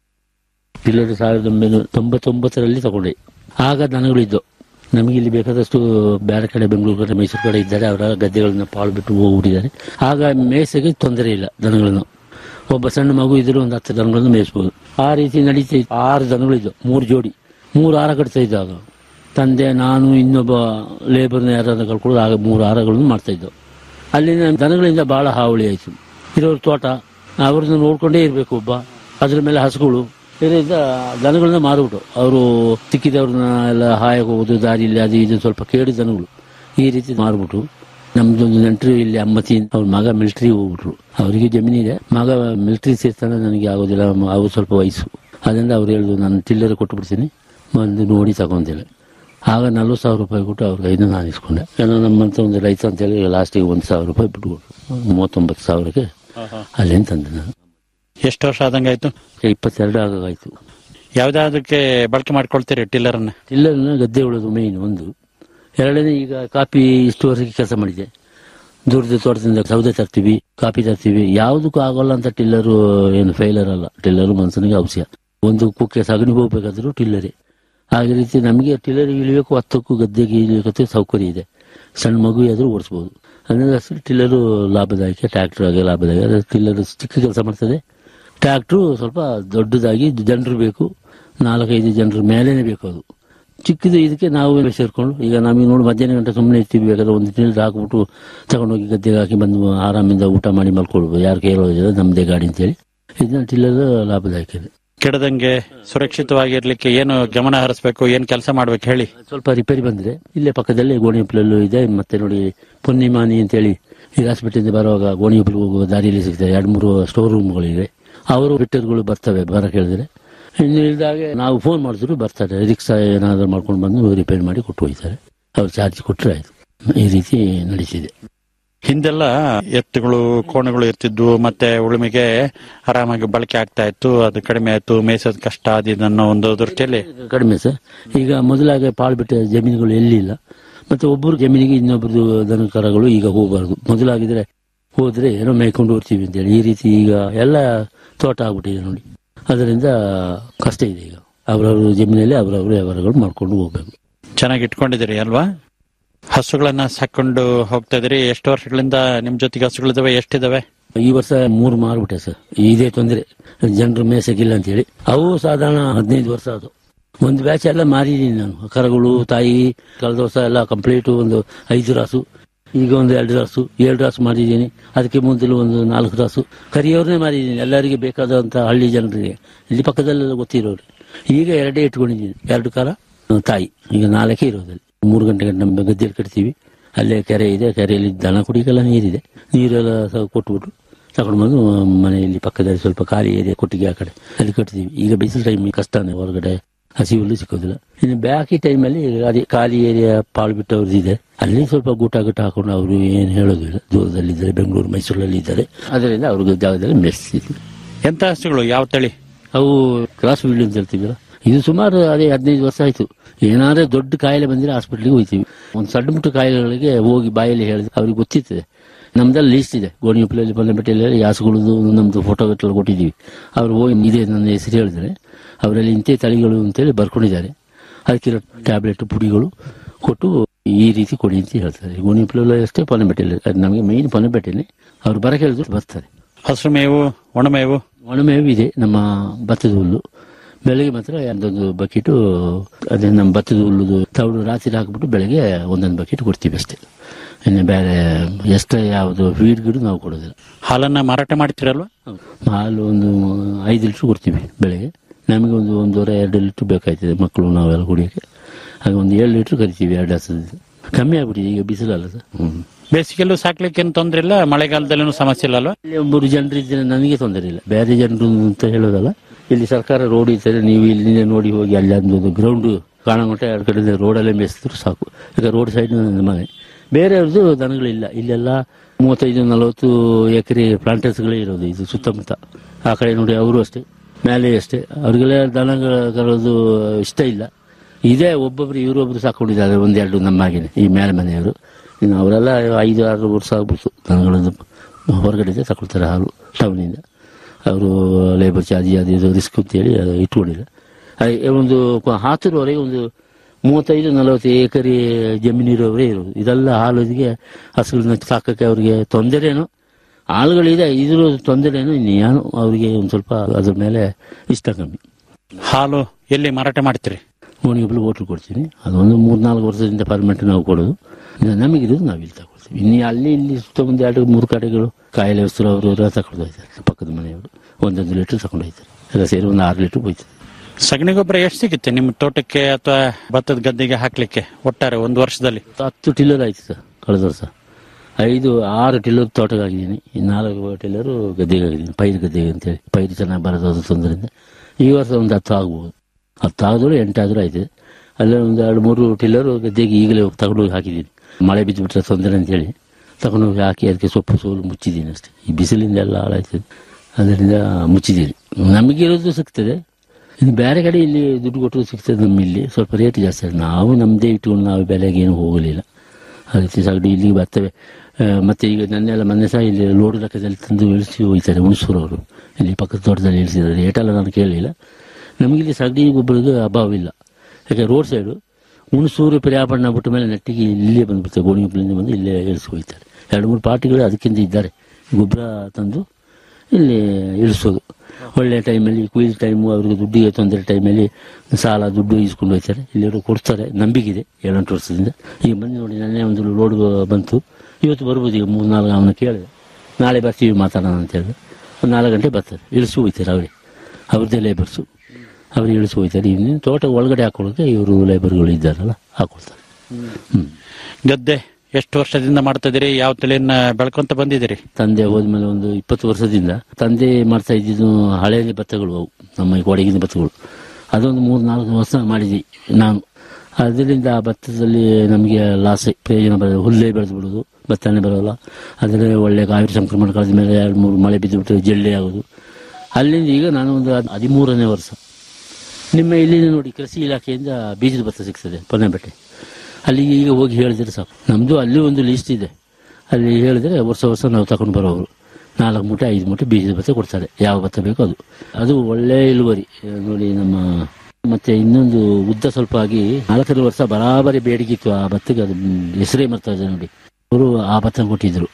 ಟಿಲ್ಲರ್ ಸಾವಿರದ ಒಂಬೈನೂರ ತೊಂಬತ್ತೊಂಬತ್ತರಲ್ಲಿ ತಗೊಂಡೆ ಆಗ ದನಗಳಿದ್ದು ನಮಗೆ ಇಲ್ಲಿ ಬೇಕಾದಷ್ಟು ಬೇರೆ ಕಡೆ ಬೆಂಗಳೂರು ಕಡೆ ಮೈಸೂರು ಕಡೆ ಇದ್ದಾರೆ ಅವರ ಗದ್ದೆಗಳನ್ನ ಪಾಳು ಬಿಟ್ಟು ಹೋಗ್ಬಿಟ್ಟಿದ್ದಾರೆ ಆಗ ಮೇಸೆಗೆ ತೊಂದರೆ ಇಲ್ಲ ದನಗಳನ್ನು ಒಬ್ಬ ಸಣ್ಣ ಮಗು ಇದ್ರು ಒಂದು ಹತ್ತು ದನಗಳನ್ನು ಮೇಯಿಸ್ಬೋದು ಆ ರೀತಿ ನಡೀತಾ ಇತ್ತು ಆರು ದನಗಳಿದ್ದು ಮೂರು ಜೋಡಿ ಮೂರು ಆರ ಕಟ್ತಾ ಇದ್ದ ಆಗ ತಂದೆ ನಾನು ಇನ್ನೊಬ್ಬ ಲೇಬರ್ನ ಯಾರಾದ್ರೂ ಕಳ್ಕೊಳ್ಳೋದು ಆಗ ಮೂರು ಆರಗಳನ್ನು ಮಾಡ್ತಾ ಇದ್ದವು ಅಲ್ಲಿನ ದನಗಳಿಂದ ಬಹಳ ಹಾವಳಿ ಆಯಿತು ಇರೋರು ತೋಟ ಅವ್ರನ್ನ ನೋಡ್ಕೊಂಡೇ ಇರಬೇಕು ಒಬ್ಬ ಅದ್ರ ಮೇಲೆ ಹಸುಗಳು ಇದರಿಂದ ದನಗಳನ್ನ ಮಾರ್ಬಿಟ್ಟು ಅವರು ಸಿಕ್ಕಿದವ್ರನ್ನ ಎಲ್ಲ ಹಾಯಕ್ಕೆ ಹೋಗೋದು ದಾರಿಯಲ್ಲಿ ಅದು ಇದು ಸ್ವಲ್ಪ ಕೇಳಿ ದನಗಳು ಈ ರೀತಿ ಮಾರ್ಬಿಟ್ಟು ನಮ್ದೊಂದು ನೆಂಟರು ಇಲ್ಲಿ ಅಮ್ಮತಿ ಅವ್ರ ಮಗ ಮಿಲಿಟರಿ ಹೋಗ್ಬಿಟ್ರು ಅವರಿಗೆ ಜಮೀನಿದೆ ಮಗ ಮಿಲಿಟರಿ ಸೇರ್ತಾನೆ ನನಗೆ ಆಗೋದಿಲ್ಲ ಮ- ಅವ್ರು ಸ್ವಲ್ಪ ವಯಸ್ಸು ಅದರಿಂದ ಅವ್ರು ಹೇಳಿದ್ರು ನಾನು ಟಿಲ್ಲರ್ ಕೊಟ್ಟು ಬಿಡ್ತೀನಿ ಬಂದು ನೋಡಿ ತಗೊಂತಿಲ್ಲ ಆಗ ನಲ್ವತ್ತು ಸಾವಿರ ರೂಪಾಯಿ ಕೊಟ್ಟು ಅವ್ರ ಕೈಯಿಂದ ನಾನು ಇಸ್ಕೊಂಡೆ ಏನೋ ನಮ್ಮಂತ ಒಂದು ರೈತ ಅಂತೇಳಿ ಲಾಸ್ಟಿಗೆ ಒಂದು ಸಾವಿರ ರೂಪಾಯಿ ಬಿಟ್ಕೊಟ್ರು ಮೂವತ್ತೊಂಬತ್ತು ಸಾವಿರಕ್ಕೆ ಅಲ್ಲೇನು ತಂದೆ ನಾನು ಎಷ್ಟು ವರ್ಷ ಆದಂಗಾಯ್ತು ಇಪ್ಪತ್ತೆರಡು ಆಗಾಯ್ತು ಯಾವ್ದಾದಕ್ಕೆ ಬಳಕೆ ಮಾಡ್ಕೊಳ್ತೀರಿ ಟಿಲ್ಲರ್ ಅನ್ನ ಟಿಲ್ಲರ್ನ ಗದ್ದೆ ಉಳೋದು ಮೇಯ್ನ್ ಒಂದು ಎರಡನೇ ಈಗ ಕಾಪಿ ಇಷ್ಟು ವರ್ಷಕ್ಕೆ ಕೆಲಸ ಮಾಡಿದೆ ದೂರದ ತೋಟದಿಂದ ಸೌದೆ ತರ್ತೀವಿ ಕಾಪಿ ತರ್ತೀವಿ ಯಾವುದಕ್ಕೂ ಆಗೋಲ್ಲ ಅಂತ ಟಿಲ್ಲರು ಏನು ಫೇಲರ್ ಅಲ್ಲ ಟಿಲ್ಲರು ಮನುಷ್ಯನಿಗೆ ಅವಶ್ಯ ಒಂದು ಕುಕ್ಕೆ ಸಗಣಿ ಹೋಗ್ಬೇಕಾದ್ರೂ ಟಿಲ್ಲರೇ ಹಾಗೆ ರೀತಿ ನಮಗೆ ಟಿಲ್ಲರ್ ಇಳಿಬೇಕು ಹತ್ತಕ್ಕೂ ಗದ್ದೆಗೆ ಇಳಿಯೋಕೆ ಸೌಕರ್ಯ ಇದೆ ಸಣ್ಣ ಮಗು ಆದರೂ ಓಡಿಸ್ಬೋದು ಅದರಿಂದ ಟಿಲ್ಲರು ಲಾಭದಾಯಕ ಟ್ರ್ಯಾಕ್ಟರ್ ಆಗಿ ಲಾಭದಾಯಕ ಟಿಲ್ಲರ್ ಚಿಕ್ಕ ಕೆಲಸ ಮಾಡ್ತದೆ ಟ್ರ್ಯಾಕ್ಟ್ರು ಸ್ವಲ್ಪ ದೊಡ್ಡದಾಗಿ ಜನರು ಬೇಕು ನಾಲ್ಕೈದು ಜನರ ಮೇಲೇನೆ ಬೇಕು ಅದು ಚಿಕ್ಕದು ಇದಕ್ಕೆ ನಾವು ಸೇರ್ಕೊಂಡು ಈಗ ನಮಗೆ ನೋಡಿ ಮಧ್ಯಾಹ್ನ ಗಂಟೆ ಸುಮ್ಮನೆ ಇರ್ತೀವಿ ಬೇಕಾದ್ರೆ ಒಂದು ತಿಂಗಳು ಹಾಕ್ಬಿಟ್ಟು ತಗೊಂಡೋಗಿ ಗದ್ದೆಗೆ ಹಾಕಿ ಬಂದು ಆರಾಮಿಂದ ಊಟ ಮಾಡಿ ಮಲ್ಕೊಳ್ಬೋದು ಯಾರು ಕೇಳೋದಿಲ್ಲ ನಮ್ಮದೇ ಗಾಡಿ ಅಂತೇಳಿ ಇದನ್ನ ಟಿಲ್ಲರ್ ಲಾಭದಾಯಕ ಇದೆ ಕೆಡದಂಗೆ ಸುರಕ್ಷಿತವಾಗಿರ್ಲಿಕ್ಕೆ ಏನು ಗಮನ ಹರಿಸಬೇಕು ಏನ್ ಕೆಲಸ ಮಾಡ್ಬೇಕು ಹೇಳಿ ಸ್ವಲ್ಪ ರಿಪೇರಿ ಬಂದ್ರೆ ಇಲ್ಲೇ ಪಕ್ಕದಲ್ಲೇ ಗೋಣಿಯಪ್ಪಲಲ್ಲೂ ಇದೆ ಮತ್ತೆ ನೋಡಿ ಪೊನ್ನಿಮಾನಿ ಅಂತೇಳಿ ಈ ಹಾಸ್ಪಿಟಲ್ ಬರುವಾಗ ಗೋಣಿಯಪ್ಪಲು ಹೋಗುವ ದಾರಿಯಲ್ಲಿ ಸಿಗ್ತದೆ ಎರಡು ಮೂರು ಸ್ಟೋರ್ ರೂಮ್ಗಳಿವೆ ಅವರು ರಿಟರ್ಗಳು ಬರ್ತವೆ ಬರ ಕೇಳಿದ್ರೆ ಇನ್ನು ಇಲ್ದಾಗೆ ನಾವು ಫೋನ್ ಮಾಡಿದ್ರು ಬರ್ತಾರೆ ರಿಕ್ಷಾ ಏನಾದ್ರು ಮಾಡ್ಕೊಂಡು ಬಂದು ರಿಪೇರಿ ಮಾಡಿ ಕೊಟ್ಟು ಹೋಗ್ತಾರೆ ಅವ್ರು ಚಾರ್ಜ್ ಕೊಟ್ಟರೆ ಆಯ್ತು ಈ ರೀತಿ ನಡೀತಿದೆ ಹಿಂದೆಲ್ಲ ಎತ್ತುಗಳು ಕೋಣಗಳು ಇರ್ತಿದ್ವು ಮತ್ತೆ ಉಳುಮೆಗೆ ಆರಾಮಾಗಿ ಬಳಕೆ ಆಗ್ತಾ ಇತ್ತು ಅದು ಕಡಿಮೆ ಆಯ್ತು ಮೇಯ್ಸೋದ್ ಕಷ್ಟ ಅದಿದನ್ನೋ ಒಂದು ದೃಷ್ಟಿಯಲ್ಲಿ ಕಡಿಮೆ ಸರ್ ಈಗ ಮೊದಲಾಗೆ ಪಾಳು ಬಿಟ್ಟ ಜಮೀನುಗಳು ಎಲ್ಲಿ ಇಲ್ಲ ಮತ್ತೆ ಒಬ್ಬರು ಜಮೀನಿಗೆ ಇನ್ನೊಬ್ಬರದು ದನ ಕರಗಳು ಈಗ ಹೋಗಬಾರ್ದು ಮೊದಲಾಗಿದ್ರೆ ಹೋದ್ರೆ ಏನೋ ಮೇಯ್ಕೊಂಡು ಹೋಗ್ತೀವಿ ಅಂತೇಳಿ ಈ ರೀತಿ ಈಗ ಎಲ್ಲ ತೋಟ ಆಗ್ಬಿಟ್ಟಿದೆ ನೋಡಿ ಅದರಿಂದ ಕಷ್ಟ ಇದೆ ಈಗ ಅವರವ್ರ ಜಮೀನಲ್ಲಿ ಅವರವ್ರ ವ್ಯವಹಾರಗಳು ಮಾಡ್ಕೊಂಡು ಹೋಗ್ಬೇಕು ಚೆನ್ನಾಗಿ ಇಟ್ಕೊಂಡಿದ್ದೀರಿ ಅಲ್ವಾ ಹಸುಗಳನ್ನ ಸಾಕೊಂಡು ಹೋಗ್ತಾ ಇದ್ರಿ ಎಷ್ಟು ವರ್ಷಗಳಿಂದ ನಿಮ್ ಜೊತೆಗೆ ಹಸುಗಳಿದಾವೆ ಎಷ್ಟಿದಾವೆ ಈ ವರ್ಷ ಮೂರು ಮಾರ್ಬಿಟ್ಟೆ ಸರ್ ಇದೇ ತೊಂದರೆ ಜನರು ಮೇಸಕ್ಕಿಲ್ಲ ಅಂತೇಳಿ ಅವು ಸಾಧಾರಣ ಹದಿನೈದು ವರ್ಷ ಅದು ಒಂದು ಬ್ಯಾಚ್ ಎಲ್ಲ ಮಾರಿದ್ದೀನಿ ನಾನು ಕರಗಳು ತಾಯಿ ಕಳೆದ ವರ್ಷ ಎಲ್ಲ ಕಂಪ್ಲೀಟ್ ಒಂದು ಐದು ರಾಸು ಈಗ ಒಂದು ಎರಡು ರಾಸು ಏಳು ರಾಸು ಮಾಡಿದ್ದೀನಿ ಅದಕ್ಕೆ ಮೊದಲು ಒಂದು ನಾಲ್ಕು ರಾಸು ಕರಿಯವ್ರನ್ನೇ ಮಾರಿದ್ದೀನಿ ಎಲ್ಲರಿಗೆ ಬೇಕಾದಂತ ಹಳ್ಳಿ ಜನರಿಗೆ ಇಲ್ಲಿ ಪಕ್ಕದಲ್ಲೆಲ್ಲ ಗೊತ್ತಿರೋರು ಈಗ ಎರಡೇ ಇಟ್ಕೊಂಡಿದ್ದೀನಿ ಎರಡು ಕರ ಆ, ತಾಯಿ ಈಗ ನಾಲ್ಕೇ ಇರೋದಲ್ಲಿ ಮೂರು ಗಂಟೆ ಗಂಟೆ ನಮ್ಮ ಗದ್ದೆಯಲ್ಲಿ ಕಟ್ತೀವಿ ಅಲ್ಲೇ ಕೆರೆ ಇದೆ ಕೆರೆಯಲ್ಲಿ ದನ ಕುಡಿಗೆಲ್ಲ ನೀರಿದೆ ನೀರೆಲ್ಲ ಸ- ಕೊಟ್ಬಿಟ್ಟು ತಗೊಂಡು ಬಂದು ಮನೆಯಲ್ಲಿ ಪಕ್ಕದಲ್ಲಿ ಸ್ವಲ್ಪ ಖಾಲಿ ಏರಿಯಾ ಕೊಟ್ಟಿಗೆ ಆ ಕಡೆ ಅಲ್ಲಿ ಕಟ್ತೀವಿ ಈಗ ಬಿಸಿಲು ಟೈಮ್ ಕಷ್ಟನೇ ಹೊರಗಡೆ ಹಸಿ ಹುಲ್ಲು ಸಿಕ್ಕೋದಿಲ್ಲ ಇನ್ನು ಬಾಕಿ ಟೈಮಲ್ಲಿ ಅದೇ ಖಾಲಿ ಏರಿಯಾ ಪಾಳು ಬಿಟ್ಟವ್ರದ್ದು ಇದೆ ಅಲ್ಲಿ ಸ್ವಲ್ಪ ಗೂಟ ಗೂಟ ಹಾಕೊಂಡು ಅವರು ಏನು ಹೇಳೋದಿಲ್ಲ ದೂರದಲ್ಲಿದ್ದಾರೆ ಬೆಂಗಳೂರು ಮೈಸೂರಲ್ಲಿ ಇದ್ದಾರೆ ಅದರಿಂದ ಅವ್ರಿಗೆ ಜಾಗದಲ್ಲಿ ಮೆಸ್ಸಿದ್ವಿ ಎಂತ ಹಸುಗಳು ಯಾವ ತಳಿ ಅವು ಕ್ರಾಸ್ ವೀಲ್ ಅಂತ ಹೇಳ್ತೀವಲ್ಲ ಇದು ಸುಮಾರು ಅದೇ ಹದಿನೈದು ವರ್ಷ ಆಯ್ತು ಏನಾದ್ರೆ ದೊಡ್ಡ ಕಾಯಿಲೆ ಬಂದ್ರೆ ಹಾಸ್ಪಿಟ್ಲಿಗೆ ಹೋಗ್ತೀವಿ ಒಂದು ಸಣ್ಣ ಪುಟ್ಟ ಕಾಯಿಲೆಗಳಿಗೆ ಹೋಗಿ ಬಾಯಲ್ಲಿ ಹೇಳಿದ್ರೆ ಅವ್ರಿಗೆ ಗೊತ್ತಿರ್ತದೆ ನಮ್ದಲ್ಲಿ ಲೀಸ್ಟ್ ಇದೆ ಗೋಣಿಯಪ್ಪಲಲ್ಲಿ ಬಂದಬೆಟ್ಟೆಯಲ್ಲಿ ಯಾಸುಗಳದು ನಮ್ದು ಫೋಟೋ ಗಟ್ಟಲು ಕೊಟ್ಟಿದ್ದೀವಿ ಅವ್ರು ಹೋಗಿ ಇದೇ ನನ್ನ ಹೆಸರು ಹೇಳಿದ್ರೆ ಅವರಲ್ಲಿ ಇಂತೆ ತಳಿಗಳು ಅಂತೇಳಿ ಬರ್ಕೊಂಡಿದ್ದಾರೆ ಅದಕ್ಕಿರೋ ಟ್ಯಾಬ್ಲೆಟ್ ಪುಡಿಗಳು ಕೊಟ್ಟು ಈ ರೀತಿ ಕೊಡಿ ಅಂತ ಹೇಳ್ತಾರೆ ಗೋಣಿಯಪ್ಪಲಲ್ಲಿ ಅಷ್ಟೇ ಪೊನೆಬೆಟ್ಟೆಯಲ್ಲಿ ಅದು ನಮಗೆ ಮೈನ್ ಪೊನೆಬೆಟ್ಟೆನೆ ಅವ್ರು ಬರ ಹೇಳಿದ್ರು ಬರ್ತಾರೆ ಹಸಿರು ಮೇವು ಒಣಮೇವು ಒಣಮೇವು ಇದೆ ನಮ್ಮ ಭತ್ತದ ಹುಲ್ಲು ಬೆಳಗ್ಗೆ ಮಾತ್ರ ಒಂದೊಂದು ಬಕೆಟು ಅದೇ ನಮ್ಮ ಭತ್ತದ ಹುಲ್ಲುದು ತೌಡು ರಾತ್ರಿ ಹಾಕ್ಬಿಟ್ಟು ಬೆಳಗ್ಗೆ ಒಂದೊಂದು ಬಕೆಟ್ ಕೊಡ್ತೀವಿ ಅಷ್ಟೇ ಇನ್ನು ಬೇರೆ ಎಷ್ಟೇ ಯಾವುದು ಫೀಡ್ ಗಿಡ ನಾವು ಕೊಡೋದಿಲ್ಲ ಹಾಲನ್ನ ಮಾರಾಟ ಮಾಡ್ತೀರಲ್ವಾ ಹಾಲು ಒಂದು ಐದು ಲೀಟ್ರ್ ಕೊಡ್ತೀವಿ ಬೆಳಗ್ಗೆ ನಮಗೆ ಒಂದು ಒಂದೂವರೆ ಎರಡು ಲೀಟ್ರ್ ಬೇಕಾಯ್ತದೆ ಮಕ್ಕಳು ನಾವೆಲ್ಲ ಕುಡಿಯೋಕ್ಕೆ ಹಾಗೆ ಒಂದು ಏಳು ಲೀಟ್ರ್ ಕರಿತೀವಿ ಎರಡು ಹಸದಿಂದ ಕಮ್ಮಿ ಆಗ್ಬಿಟ್ಟಿದೆ ಈಗ ಬಿಸಿಲಲ್ಲ ಸರ್ ಹ್ಞೂ ಬೇಸಿಗೆಲ್ಲೂ ಸಾಕ್ಲಿಕ್ಕೆ ಏನು ತೊಂದ್ರೆ ಇಲ್ಲ ಮಳೆಗಾಲದಲ್ಲೂ ಸಮಸ್ಯೆ ಇಲ್ಲ ಅಲ್ವಾ ಇಲ್ಲಿ ಒಬ್ಬರು ಜನರು ಇದ್ರೆ ನನಗೆ ತೊಂದರೆ ಇಲ್ಲ ಬೇರೆ ಜನರು ಅಂತ ಹೇಳೋದಲ್ಲ ಇಲ್ಲಿ ಸರ್ಕಾರ ರೋಡ್ ಇದ್ದಾರೆ ನೀವು ಇಲ್ಲಿ ನೋಡಿ ಹೋಗಿ ಅಲ್ಲಿ ಒಂದು ಗ್ರೌಂಡ್ ಕಾಣಗೊಂಟೆ ಎರಡು ಕಡೆ ರೋಡಲ್ಲೇ ಮೇಯಿಸಿದ್ರು ಸಾಕು ಈಗ ರೋಡ್ ಸೈಡ್ ನನ್ನ ಮನೆ ಬೇರೆಯವ್ರದ್ದು ದನಗಳಿಲ್ಲ ಇಲ್ಲೆಲ್ಲ ಮೂವತ್ತೈದು ನಲವತ್ತು ಎಕರೆ ಪ್ಲಾಂಟರ್ಸ್ಗಳೇ ಇರೋದು ಇದು ಸುತ್ತಮುತ್ತ ಆ ಕಡೆ ನೋಡಿ ಅವರು ಅಷ್ಟೇ ಮೇಲೆ ಅಷ್ಟೇ ಅವ್ರಿಗೆಲ್ಲ ದನಗಳದು ಇಷ್ಟ ಇಲ್ಲ ಇದೇ ಒಬ್ಬೊಬ್ರು ಇವರೊಬ್ರು ಸಾಕೊಂಡಿದ್ದಾರೆ ಒಂದೆರಡು ನಮ್ಮ ಹಾಗೇನೆ ಈ ಮೇಲೆ ಮನೆಯವರು ಇನ್ನು ಅವರೆಲ್ಲ ಐದು ಆರು ವರ್ಷ ಆಗ್ಬಿಡ್ತು ದನಗಳದ್ದು ಹೊರಗಡೆ ತಗೊಳ್ತಾರೆ ಹಾಲು ಟೌನಿಂದ ಅವರು ಲೇಬರ್ ಚಾರ್ಜ್ ಅದು ಇದು ರಿಸ್ಕ್ ಅಂತೇಳಿ ಅದು ಇಟ್ಕೊಂಡಿಲ್ಲ ಅದೇ ಒಂದು ಕ- ಹಾತುರವರೆಗೆ ಒಂದು ಮೂವತ್ತೈದು ನಲವತ್ತು ಎಕರೆ ಜಮೀನಿರೋವರೇ ಇರೋದು ಇದೆಲ್ಲ ಹಾಲಿಗೆ ಹಸುಗಳನ್ನ ಸಾಕಕ್ಕೆ ಅವರಿಗೆ ತೊಂದರೆನೋ ಆಳುಗಳಿದೆ ಇದ್ರ ತೊಂದರೆನೋ ಇನ್ನೇನು ಅವರಿಗೆ ಒಂದು ಸ್ವಲ್ಪ ಅದ್ರ ಮೇಲೆ ಇಷ್ಟ ಕಮ್ಮಿ ಹಾಲು ಎಲ್ಲಿ ಮಾರಾಟ ಮಾಡ್ತೀರಿ ಓಣಿಗೊಬ್ಬಳು ಹೋಟ್ಲು ಕೊಡ್ತೀನಿ ಅದೊಂದು ಮೂರ್ನಾಲ್ಕು ವರ್ಷದಿಂದ ಪರ್ಮೆಂಟ್ ನಾವು ಕೊಡೋದು ಇನ್ನು ನಮಗಿರೋದು ನಾವು ಇಲ್ಲಿ ತಗೊಳ್ತೀವಿ ಇನ್ನು ಅಲ್ಲಿ ಇಲ್ಲಿ ಸುತ್ತ ಒಂದು ಎರಡು ಮೂರು ಕಡೆಗಳು ಕಾಯಿಲೆ ಹೆಸರು ಅವರು ಎಲ್ಲ ತಗೊಂಡು ಹೋಗ್ತಾರೆ ಪಕ್ಕದ ಮನೆಯವರು ಒಂದೊಂದು ಲೀಟ್ರ್ ತಗೊಂಡು ಹೋಗ್ತಾರೆ ಎಲ್ಲ ಸೇರಿ ಒಂದು ಆರು ಲೀಟ್ರ್ ಹೋಯ್ತದೆ ಸಗಣಿ ಗೊಬ್ಬರ ಎಷ್ಟು ಸಿಗುತ್ತೆ ನಿಮ್ಮ ತೋಟಕ್ಕೆ ಅಥವಾ ಭತ್ತದ ಗದ್ದೆಗೆ ಹಾಕ್ಲಿಕ್ಕೆ ಒಟ್ಟಾರೆ ಒಂದು ವರ್ಷದಲ್ಲಿ ಹತ್ತು ಟಿಲ್ಲರ್ ಆಯ್ತು ಸರ್ ಕಳೆದ ವರ್ಷ ಐದು ಆರು ಟಿಲ್ಲರ್ ತೋಟಗಾಗಿದ್ದೀನಿ ಇನ್ನು ನಾಲ್ಕು ಟಿಲ್ಲರು ಗದ್ದೆಗೆ ಆಗಿದ್ದೀನಿ ಪೈರು ಗದ್ದೆಗೆ ಅಂತೇಳಿ ಪೈರು ಚೆನ್ನಾಗಿ ಬರೋದು ತೊಂದರೆಯಿಂದ ಈ ವರ್ಷ ಒಂದು ಹತ್ತು ಆಗ್ಬೋದು ಹತ್ತು ಆದರೂ ಎಂಟಾದರೂ ಆಯ್ತದೆ ಅಲ್ಲೇ ಒಂದು ಎರಡು ಮೂರು ಟಿಲ್ಲರು ಗದ್ದೆಗೆ ಈಗಲೇ ಹೋಗಿ ತಗೊಂಡೋಗಿ ಹಾಕಿದ್ದೀನಿ ಮಳೆ ಬಿದ್ದುಬಿಟ್ರೆ ತೊಂದರೆ ಅಂತೇಳಿ ತಗೊಂಡೋಗಿ ಹಾಕಿ ಅದಕ್ಕೆ ಸೊಪ್ಪು ಸೋಲು ಮುಚ್ಚಿದ್ದೀನಿ ಅಷ್ಟೇ ಈ ಬಿಸಿಲಿಂದ ಎಲ್ಲ ಹಾಳಾಯ್ತದೆ ಅದರಿಂದ ಮುಚ್ಚಿದ್ದೀನಿ ನಮಗಿರೋದು ಸಿಗ್ತದೆ ಇನ್ನು ಬೇರೆ ಕಡೆ ಇಲ್ಲಿ ದುಡ್ಡು ಕೊಟ್ಟರು ಸಿಗ್ತದೆ ನಮ್ಮ ಇಲ್ಲಿ ಸ್ವಲ್ಪ ರೇಟ್ ಜಾಸ್ತಿ ಆಗಿದೆ. ನಾವು ನಮ್ಮದೇ ಇಟ್ಕೊಂಡು ನಾವು ಬೆಲೆಗೆ ಏನು ಹೋಗಲಿಲ್ಲ ಆ ರೀತಿ ಸಗಡಿ ಇಲ್ಲಿಗೆ ಬರ್ತವೆ ಆ, ಮತ್ತೆ ಈಗ ನನ್ನೆಲ್ಲ ಮೊನ್ನೆ ಸಹ ಇಲ್ಲಿ ಲೋಡ್ ಲೆಕ್ಕದಲ್ಲಿ ತಂದು ಇಳಿಸಿ ಹೋಗ್ತಾರೆ ಹುಣಸೂರವರು ಇಲ್ಲಿ ಪಕ್ಕದ ತೋಟದಲ್ಲಿ ಇಳಿಸಿದ್ದಾರೆ ರೇಟೆಲ್ಲ ನಾನು ಕೇಳಲಿಲ್ಲ ನಮಗಿಲ್ಲಿ ಸಗಡಿ ಗೊಬ್ಬರದ ಅಭಾವ ಇಲ್ಲ ಯಾಕೆ ರೋಡ್ ಸೈಡು ಹುಣಸೂರು ಪರ್ಯಾಪಣ್ಣ ಬಿಟ್ಟ ಮೇಲೆ ನೆಟ್ಟಿಗೆ ಇಲ್ಲೇ ಬಂದ್ಬಿಡ್ತಾರೆ ಗೋಣಿಗೊಬ್ಬಲಿಂದ ಬಂದು ಇಲ್ಲೇ ಇಳಿಸಿ ಹೋಗ್ತಾರೆ ಎರಡು ಮೂರು ಪಾರ್ಟಿಗಳು ಅದಕ್ಕಿಂತ ಇದ್ದಾರೆ ಗೊಬ್ಬರ ತಂದು ಇಲ್ಲಿ ಇಳಿಸೋದು ಒಳ್ಳೆ ಟೈಮಲ್ಲಿ ಕುಯ್ಲ್ ಟೈಮು ಅವ್ರಿಗೆ ದುಡ್ಡಿಗೆ ತೊಂದರೆ ಟೈಮಲ್ಲಿ ಸಾಲ ದುಡ್ಡು ಇಸ್ಕೊಂಡು ಹೋಗ್ತಾರೆ ಇಲ್ಲಿರೋ ಕೊಡ್ತಾರೆ ನಂಬಿಕಿದೆ ಏಳೆಂಟು ವರ್ಷದಿಂದ ಈಗ ಬಂದು ನೋಡಿ ನನ್ನೇ ಒಂದು ಲೋಡ್ ಬಂತು ಇವತ್ತು ಬರ್ಬೋದು ಈಗ ಮೂರು ನಾಲ್ಕು ಅವನು ಕೇಳಿದೆ ನಾಳೆ ಬರ್ತೀವಿ ಮಾತಾಡೋಣ ಅಂತ ಹೇಳಿದೆ ಒಂದು ನಾಲ್ಕು ಗಂಟೆ ಬರ್ತಾರೆ ಇಳಿಸಿ ಹೋಗ್ತಾರೆ ಅವರೇ ಅವ್ರದ್ದೇ ಲೇಬರ್ಸು ಅವ್ರು ಇಳಿಸಿ ಹೋಗ್ತಾರೆ ಇನ್ನು ತೋಟ ಒಳಗಡೆ ಹಾಕೊಳ್ಳೋಕೆ ಇವರು ಲೇಬರ್ಗಳು ಇದ್ದಾರಲ್ಲ ಹಾಕೊಳ್ತಾರೆ ಹ್ಮ್ ಗದ್ದೆ ಎಷ್ಟು ವರ್ಷದಿಂದ ಮಾಡ್ತಾ ಇದೀರಿ ಯಾವ ತಳಿಯನ್ನ ಬೆಳ್ಕೊಂತ ಬಂದಿದ್ದೀರಿ ತಂದೆ ಹೋದ್ಮೇಲೆ ಒಂದು ಇಪ್ಪತ್ತು ವರ್ಷದಿಂದ ತಂದೆ ಮಾಡ್ತಾ ಇದ್ದಿದ್ದು ಹಳೆ ಭತ್ತಗಳು ಅವು ನಮ್ಮ ಈ ಕೊಡಗಿನ ಭತ್ತಗಳು ಅದೊಂದು ಮೂರು ನಾಲ್ಕು ವರ್ಷ ಮಾಡಿದ್ವಿ ನಾನು ಅದರಿಂದ ಆ ಭತ್ತದಲ್ಲಿ ನಮಗೆ ಲಾಸ್ ಪ್ರಯೋಜನ ಬರೋದು ಹುಲ್ಲೇ ಬೆಳೆದು ಬಿಡೋದು ಭತ್ತನೇ ಬರೋಲ್ಲ ಅದರಲ್ಲಿ ಒಳ್ಳೆ ಕಾವೇರಿ ಸಂಕ್ರಮಣ ಕಳೆದ ಮೇಲೆ ಎರಡು ಮೂರು ಮಳೆ ಬಿದ್ದು ಬಿಟ್ಟು ಜಲ್ಲೆ ಆಗೋದು ಅಲ್ಲಿಂದ ಈಗ ನಾನು ಒಂದು ಹದ್- ಹದಿಮೂರನೇ ವರ್ಷ ನಿಮ್ಮ ಇಲ್ಲಿ ನೋಡಿ ಕೃಷಿ ಇಲಾಖೆಯಿಂದ ಬೀಜದ ಭತ್ತ ಸಿಗ್ತದೆ ಪೊನ್ನೆಬೆಟ್ಟೆ ಅಲ್ಲಿಗೆ ಈಗ ಹೋಗಿ ಹೇಳಿದ್ರೆ ಸಾಕು ನಮ್ಮದು ಅಲ್ಲಿ ಒಂದು ಲಿಸ್ಟ್ ಇದೆ ಅಲ್ಲಿ ಹೇಳಿದ್ರೆ ವರ್ಷ ವರ್ಷ ನಾವು ತಗೊಂಡು ಬರೋರು ನಾಲ್ಕು ಮೂಟೆ ಐದು ಮೂಟೆ ಬೀಜದ ಭತ್ತ ಕೊಡ್ತಾರೆ ಯಾವ ಭತ್ತ ಬೇಕೋ ಅದು ಅದು ಒಳ್ಳೆ ಇಳುವರಿ ನೋಡಿ ನಮ್ಮ ಮತ್ತೆ ಇನ್ನೊಂದು ಉದ್ದ ಸ್ವಲ್ಪ ಆಗಿ ನಾಲ್ಕನೇ ವರ್ಷ ಬರಾಬರಿ ಬೇಡಿಕೆ ಇತ್ತು ಆ ಭತ್ತಕ್ಕೆ ಅದು ಹೆಸರೇ ಬರ್ತದೆ ನೋಡಿ ಅವರು ಆ ಭತ್ತ ಕೊಟ್ಟಿದ್ರು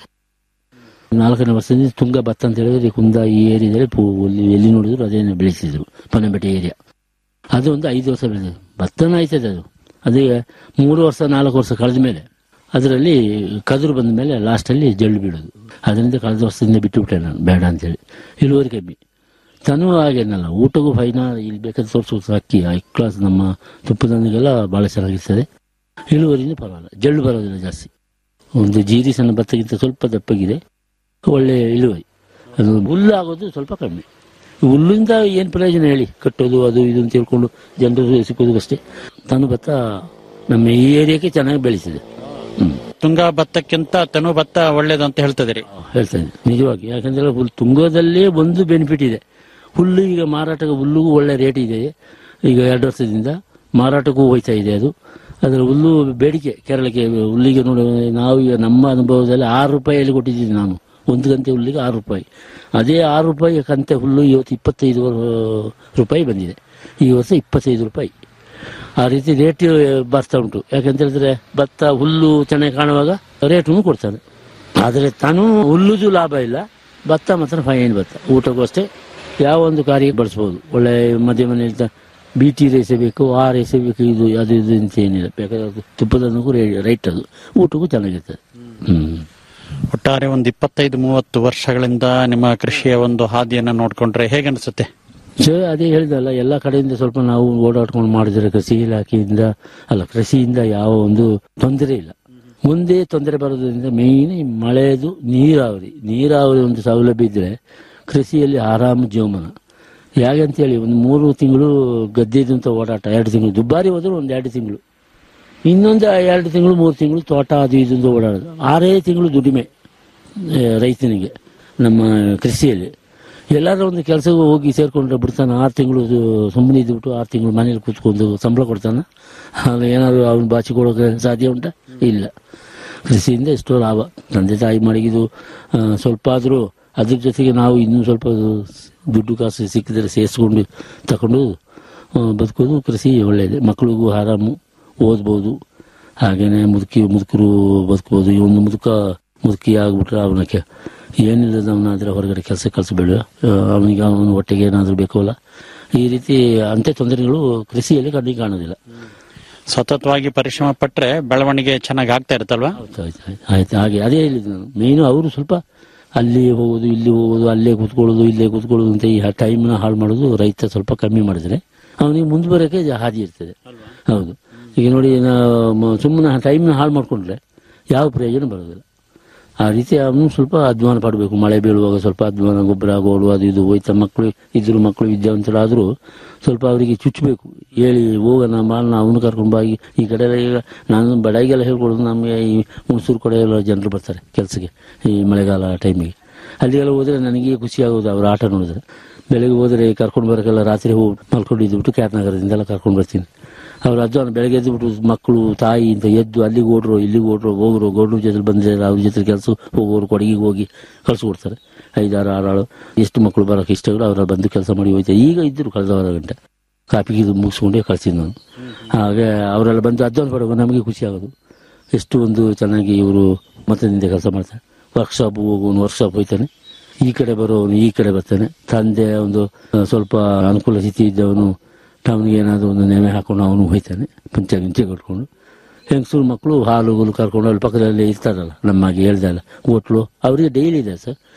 ನಾಲ್ಕನೇ ವರ್ಷದಿಂದ ತುಂಗ ಭತ್ತ ಅಂತ ಹೇಳಿದ್ರೆ ಕುಂದ ಈ ಏರಿಯಾದಲ್ಲಿ ಪೂ- ಎಲ್ಲಿ ಎಲ್ಲಿ ನೋಡಿದ್ರು ಅದೇನೆ ಬೆಳೆಸಿದ್ರು ಪನಬೆಟ್ಟೆ ಏರಿಯಾ ಅದು ಒಂದು ಐದು ವರ್ಷ ಬೆಳೆದಿದೆ ಭತ್ತನ ಆಯ್ತದೆ ಅದು ಅದೇ ಮೂರು ವರ್ಷ ನಾಲ್ಕು ವರ್ಷ ಕಳೆದ ಮೇಲೆ ಅದರಲ್ಲಿ ಕದುರು ಬಂದ ಮೇಲೆ ಲಾಸ್ಟಲ್ಲಿ ಜಳ್ಳು ಬೀಳೋದು ಅದರಿಂದ ಕಳೆದ ವರ್ಷದಿಂದ ಬಿಟ್ಟುಬಿಟ್ಟೆ ನಾನು ಬೇಡ ಅಂತೇಳಿ ಇಳುವರಿ ಕಮ್ಮಿ ತನೂ ಹಾಗೇನಲ್ಲ ಊಟಗೂ ಫೈನ ಇಲ್ಲಿ ಬೇಕಾದ್ರೆ ತೋರಿಸೋದು ಅಕ್ಕಿ ಹೈ ಕ್ಲಾಸ್ ನಮ್ಮ ತುಪ್ಪದೊಂದಿಗೆಲ್ಲ ಭಾಳ ಚೆನ್ನಾಗಿರ್ತದೆ ಇಳುವರಿನೂ ಪರವಾಗಿಲ್ಲ ಜಳ್ಳು ಬರೋದಿಲ್ಲ ಜಾಸ್ತಿ ಒಂದು ಜೀರಿ ಸಣ್ಣ ಭತ್ತಕ್ಕಿಂತ ಸ್ವಲ್ಪ ದಪ್ಪಗಿದೆ ಒಳ್ಳೆ ಇಳುವರಿ ಅದು ಹುಲ್ಲು ಆಗೋದು ಸ್ವಲ್ಪ ಕಮ್ಮಿ ಹುಲ್ಲಿಂದ ಏನು ಪ್ರಯೋಜನ ಹೇಳಿ ಕಟ್ಟೋದು ಅದು ಇದು ಅಂತ ಹೇಳ್ಕೊಂಡು ಜನರು ಸಿಕ್ಕೋದು ಅಷ್ಟೇ ತಾನು ಭತ್ತ ನಮ್ಮ ಈ ಏರಿಯಾಕ್ಕೆ ಚೆನ್ನಾಗಿ ಬೆಳೆಸಿದೆ ಹ್ಮ್ ತುಂಗ ಭತ್ತಕ್ಕಿಂತ ತನು ಭತ್ತ ಒಳ್ಳೇದು ಅಂತ ಹೇಳ್ತಿದ್ದೀರಿ ಹೇಳ್ತಾ ಇದ್ದೀನಿ ನಿಜವಾಗಿ ಯಾಕಂದ್ರೆ ಹುಲ್ ತುಂಗೋದಲ್ಲೇ ಒಂದು ಬೆನಿಫಿಟ್ ಇದೆ ಹುಲ್ಲು ಈಗ ಮಾರಾಟಕ್ಕೆ ಹುಲ್ಲುಗೂ ಒಳ್ಳೆ ರೇಟ್ ಇದೆ ಈಗ ಎರಡು ವರ್ಷದಿಂದ ಮಾರಾಟಕ್ಕೂ ಹೋಯ್ತಾ ಇದೆ ಅದು ಅದರ ಹುಲ್ಲು ಬೇಡಿಕೆ ಕೇರಳಕ್ಕೆ ಹುಲ್ಲಿಗೆ ನೋಡಿ ನಾವು ಈಗ ನಮ್ಮ ಅನುಭವದಲ್ಲಿ ಆರು ರೂಪಾಯಿಯಲ್ಲಿ ಕೊಟ್ಟಿದ್ದೀನಿ ನಾನು ಒಂದು ಗಂಟೆ ಹುಲ್ಲಿಗೆ ಆರು ರೂಪಾಯಿ ಅದೇ ಆರು ರೂಪಾಯಿ ಕಂತೆ ಹುಲ್ಲು ಇವತ್ತು ಇಪ್ಪತ್ತೈದು ರೂಪಾಯಿ ಬಂದಿದೆ ಈ ವರ್ಷ ಇಪ್ಪತ್ತೈದು ರೂಪಾಯಿ ಆ ರೀತಿ ರೇಟ್ ಬರ್ತಾ ಉಂಟು ಯಾಕಂತ ಹೇಳಿದ್ರೆ ಭತ್ತ ಹುಲ್ಲು ಚೆನ್ನಾಗಿ ಕಾಣುವಾಗ ರೇಟನ್ನು ಕೊಡ್ತಾನೆ ಆದರೆ ತಾನು ಹುಲ್ಲುದು ಲಾಭ ಇಲ್ಲ ಭತ್ತ ಮಾತ್ರ ಫೈನ್ ಭತ್ತ ಊಟಕ್ಕೂ ಅಷ್ಟೇ ಯಾವ ಒಂದು ಕಾರ್ಯ ಬಳಸ್ಬೋದು ಒಳ್ಳೆ ಮಧ್ಯ ಮನೆಯಲ್ಲಿ ಬಿ ಟಿ ರೈಸೇ ಬೇಕು ಆ ರೈಸೇ ಬೇಕು ಇದು ಅದು ಇದು ಅಂತ ಏನಿಲ್ಲ ಬೇಕಾದ್ರೆ ತುಪ್ಪದನ್ನೂ ರೈಟ್ ಅದು ಊಟಕ್ಕೂ ಚೆನ್ನಾಗಿರ್ತದೆ ಹ್ಮ್ ಒಟ್ಟಾರೆ ಒಂದು ಇಪ್ಪತ್ತೈದು ಮೂವತ್ತು ವರ್ಷಗಳಿಂದ ನಿಮ್ಮ ಕೃಷಿಯ ಒಂದು ಹಾದಿಯನ್ನ ನೋಡ್ಕೊಂಡ್ರೆ ಹೇಗನ್ಸುತ್ತೆ ಸೊ ಅದೇ ಹೇಳಿದಲ್ಲ ಎಲ್ಲ ಕಡೆಯಿಂದ ಸ್ವಲ್ಪ ನಾವು ಓಡಾಡ್ಕೊಂಡು ಮಾಡಿದ್ರೆ ಕೃಷಿ ಇಲಾಖೆಯಿಂದ ಅಲ್ಲ ಕೃಷಿಯಿಂದ ಯಾವ ಒಂದು ತೊಂದರೆ ಇಲ್ಲ ಮುಂದೆ ತೊಂದರೆ ಬರೋದ್ರಿಂದ ಮೇಯ್ನ್ ಮಳೆದು ನೀರಾವರಿ ನೀರಾವರಿ ಒಂದು ಸೌಲಭ್ಯ ಇದ್ರೆ ಕೃಷಿಯಲ್ಲಿ ಆರಾಮ ಜೀವಮಾನ ಹೇಗಂತೇಳಿ ಒಂದು ಮೂರು ತಿಂಗಳು ಗದ್ದೆದು ಅಂತ ಓಡಾಟ ಎರಡು ತಿಂಗಳು ದುಬಾರಿ ಹೋದ್ರೆ ಒಂದು ಎರಡು ತಿಂಗಳು ಇನ್ನೊಂದು ಎರಡು ತಿಂಗಳು ಮೂರು ತಿಂಗಳು ತೋಟ ಅದು ಇದು ಅಂತ ಓಡಾಡೋದು ಆರೇ ತಿಂಗಳು ದುಡಿಮೆ ಆ, ರೈತನಿಗೆ ನಮ್ಮ ಕೃಷಿಯಲ್ಲಿ ಎಲ್ಲಾದ್ರೂ ಒಂದು ಕೆಲಸಕ್ಕೆ ಹೋಗಿ ಸೇರ್ಕೊಂಡ್ರೆ ಬಿಡ್ತಾನೆ ಆರು ತಿಂಗಳು ಸುಮ್ಮನೆ ಇದ್ಬಿಟ್ಟು ಆರು ತಿಂಗಳು ಮನೇಲಿ ಕೂತ್ಕೊಂಡು ಸಂಬಳ ಕೊಡ್ತಾನೆ ಆಗ ಏನಾದ್ರು ಅವ್ನ ಬಾಚಿ ಕೊಡೋಕೆ ಸಾಧ್ಯ ಉಂಟಾ ಇಲ್ಲ ಕೃಷಿಯಿಂದ ಎಷ್ಟೋ ಲಾಭ ತಂದೆ ತಾಯಿ ಮಡಗಿದು ಆ, ಸ್ವಲ್ಪ ಆದರೂ ಅದ್ರ ಜೊತೆಗೆ ನಾವು ಇನ್ನೂ ಸ್ವಲ್ಪ ದುಡ್ಡು ಕಾಸು ಸಿಕ್ಕಿದ್ರೆ ಸೇರಿಸ್ಕೊಂಡು ತಗೊಂಡು ಆ, ಬದುಕೋದು ಕೃಷಿ ಒಳ್ಳೆಯದು ಮಕ್ಕಳಿಗೂ ಆರಾಮು ಓದ್ಬೋದು ಹಾಗೇನೆ ಮುದುಕಿ ಮುದುಕರು ಬದುಕ್ಬೋದು ಇವನು ಮುದುಕ ಮುದುಕಿ ಆಗ್ಬಿಟ್ರೆ ಅವನಕ್ಕೆ ಏನಿಲ್ಲದವನಾದ್ರೆ ಹೊರಗಡೆ ಕೆಲಸ ಕಳಿಸ್ಬೇಡ ಅವನಿಗೆ ಅವನ ಹೊಟ್ಟೆಗೆ ಏನಾದರೂ ಬೇಕಲ್ಲ ಈ ರೀತಿ ಅಂತೆ ತೊಂದರೆಗಳು ಕೃಷಿಯಲ್ಲಿ ಕಣ್ಣಿಗೆ ಕಾಣೋದಿಲ್ಲ ಸತತವಾಗಿ ಪರಿಶ್ರಮ ಪಟ್ರೆ ಬೆಳವಣಿಗೆ ಚೆನ್ನಾಗಿ ಆಗ್ತಾ ಇರುತ್ತಲ್ವಾ ಆಯ್ತು ಆಯ್ತು ಆಯ್ತು ಆಯ್ತು ಹಾಗೆ ಅದೇ ಹೇಳಿದ್ದು ನಾನು ಮೇಯ್ನು ಅವರು ಸ್ವಲ್ಪ ಅಲ್ಲಿ ಹೋಗೋದು ಇಲ್ಲಿ ಹೋಗೋದು ಅಲ್ಲೇ ಕೂತ್ಕೊಳ್ಳೋದು ಇಲ್ಲೇ ಕೂತ್ಕೊಳ್ಳೋದು ಅಂತ ಈ ಟೈಮ್ನ ಹಾಳು ಮಾಡೋದು ರೈತ ಸ್ವಲ್ಪ ಕಮ್ಮಿ ಮಾಡಿದ್ರೆ ಅವನಿಗೆ ಮುಂದೆ ಬರೋಕ್ಕೆ ಹಾದಿ ಇರ್ತದೆ ಹೌದು ಈಗ ನೋಡಿ ಸುಮ್ಮನೆ ಟೈಮ್ನ ಹಾಳು ಮಾಡ್ಕೊಂಡ್ರೆ ಯಾವ ಪ್ರಯೋಜನ ಬರೋದಿಲ್ಲ ಆ ರೀತಿ ಅವನು ಸ್ವಲ್ಪ ಅಧ್ವಾನ ಪಡಬೇಕು ಮಳೆ ಬೀಳುವಾಗ ಸ್ವಲ್ಪ ಅಧ್ವಾನ ಗೊಬ್ಬರ ಗೋಡು ಅದು ಇದು ಹೋಯ್ತಾ ಮಕ್ಕಳು ಇದ್ರು ಮಕ್ಕಳು ವಿದ್ಯಾವಂತರಾದರೂ ಸ್ವಲ್ಪ ಅವರಿಗೆ ಚುಚ್ಚಬೇಕು ಹೇಳಿ ಹೋಗೋಣ ಮಾಡೋಣ ಅವನು ಕರ್ಕೊಂಡು ಬಾಗಿ ಈ ಕಡೆ ಎಲ್ಲ ಈಗ ನಾನು ಬಡಾಯಿಗೆಲ್ಲ ಹೇಳ್ಕೊಡೋದು ನಮಗೆ ಈ ಹುಣಸೂರು ಕಡೆ ಎಲ್ಲ ಜನರು ಬರ್ತಾರೆ ಕೆಲಸಕ್ಕೆ ಈ ಮಳೆಗಾಲ ಟೈಮಿಗೆ ಅಲ್ಲಿಗೆಲ್ಲ ಹೋದ್ರೆ ನನಗೆ ಖುಷಿ ಆಗೋದು ಅವ್ರ ಆಟ ನೋಡಿದ್ರೆ ಬೆಳಗ್ಗೆ ಹೋದ್ರೆ ಕರ್ಕೊಂಡು ಬರೋಕ್ಕೆಲ್ಲ ರಾತ್ರಿ ಹೋಗಿ ಮಲ್ಕೊಂಡು ಇದ್ಬಿಟ್ಟು ಕ್ಯಾತ್ನಗರದಿಂದೆಲ್ಲ ಕರ್ಕೊಂಡು ಬರ್ತೀನಿ ಅವ್ರು ಅಜ್ಜನ ಬೆಳಗ್ಗೆ ಎದ್ದುಬಿಟ್ಟು ಮಕ್ಕಳು ತಾಯಿ ಅಂತ ಎದ್ದು ಅಲ್ಲಿಗೆ ಓಡ್ರು ಇಲ್ಲಿಗೆ ಓಡ್ರು ಹೋಗ್ರು ಗೌಡ್ರ ಜೊತೆ ಬಂದ್ರೆ ಅವ್ರ ಜೊತೆ ಕೆಲಸ ಹೋಗೋರು ಕೊಡಗಿಗೆ ಹೋಗಿ ಕಳ್ಸಿಕೊಡ್ತಾರೆ ಐದಾರು ಆರಾಳು ಎಷ್ಟು ಮಕ್ಕಳು ಬರೋಕೆ ಇಷ್ಟಗಳು ಅವ್ರ ಬಂದು ಕೆಲಸ ಮಾಡಿ ಹೋಯ್ತಾರೆ ಈಗ ಇದ್ದರು ಕಳೆದ ವಾರ ಗಂಟೆ ಕಾಪಿಗೆ ಇದು ಮುಗಿಸ್ಕೊಂಡೇ ಕಳ್ಸಿದ್ದು ನಾನು ಹಾಗೆ ಅವರೆಲ್ಲ ಬಂದು ಅಜ್ಜನ ಪಡುವ ನಮಗೆ ಖುಷಿ ಆಗೋದು ಎಷ್ಟು ಒಂದು ಚೆನ್ನಾಗಿ ಇವರು ಮತದಿಂದ ಕೆಲಸ ಮಾಡ್ತಾರೆ ವರ್ಕ್ಶಾಪ್ ಹೋಗೋನು ವರ್ಕ್ಶಾಪ್ ಹೋಯ್ತಾನೆ ಈ ಕಡೆ ಬರೋನು ಈ ಕಡೆ ಬರ್ತಾನೆ ತಂದೆ ಒಂದು ಆ, ಸ್ವಲ್ಪ ಅನುಕೂಲ ಸ್ಥಿತಿ ಇದ್ದವನು ಟೌನ್ಗೆ ಏನಾದರೂ ಒಂದು ನೆನೆ ಹಾಕೊಂಡು ಅವನು ಹೋಯ್ತಾನೆ ಪಂಚ ಗಿಂಚೆ ಕಟ್ಕೊಂಡು ಹೆಂಗಸರು ಮಕ್ಕಳು ಹಾಲು ಗೀಲು ಕರ್ಕೊಂಡು ಅಲ್ಲಿ ಪಕ್ಕದಲ್ಲಿ ಇರ್ತಾರಲ್ಲ ನಮ್ಮಾಗೆ ಹೇಳ್ದಲ್ಲ ಹೋಟ್ಲು ಅವರಿಗೆ ಡೈಲಿ ಇದೆ ಸರ್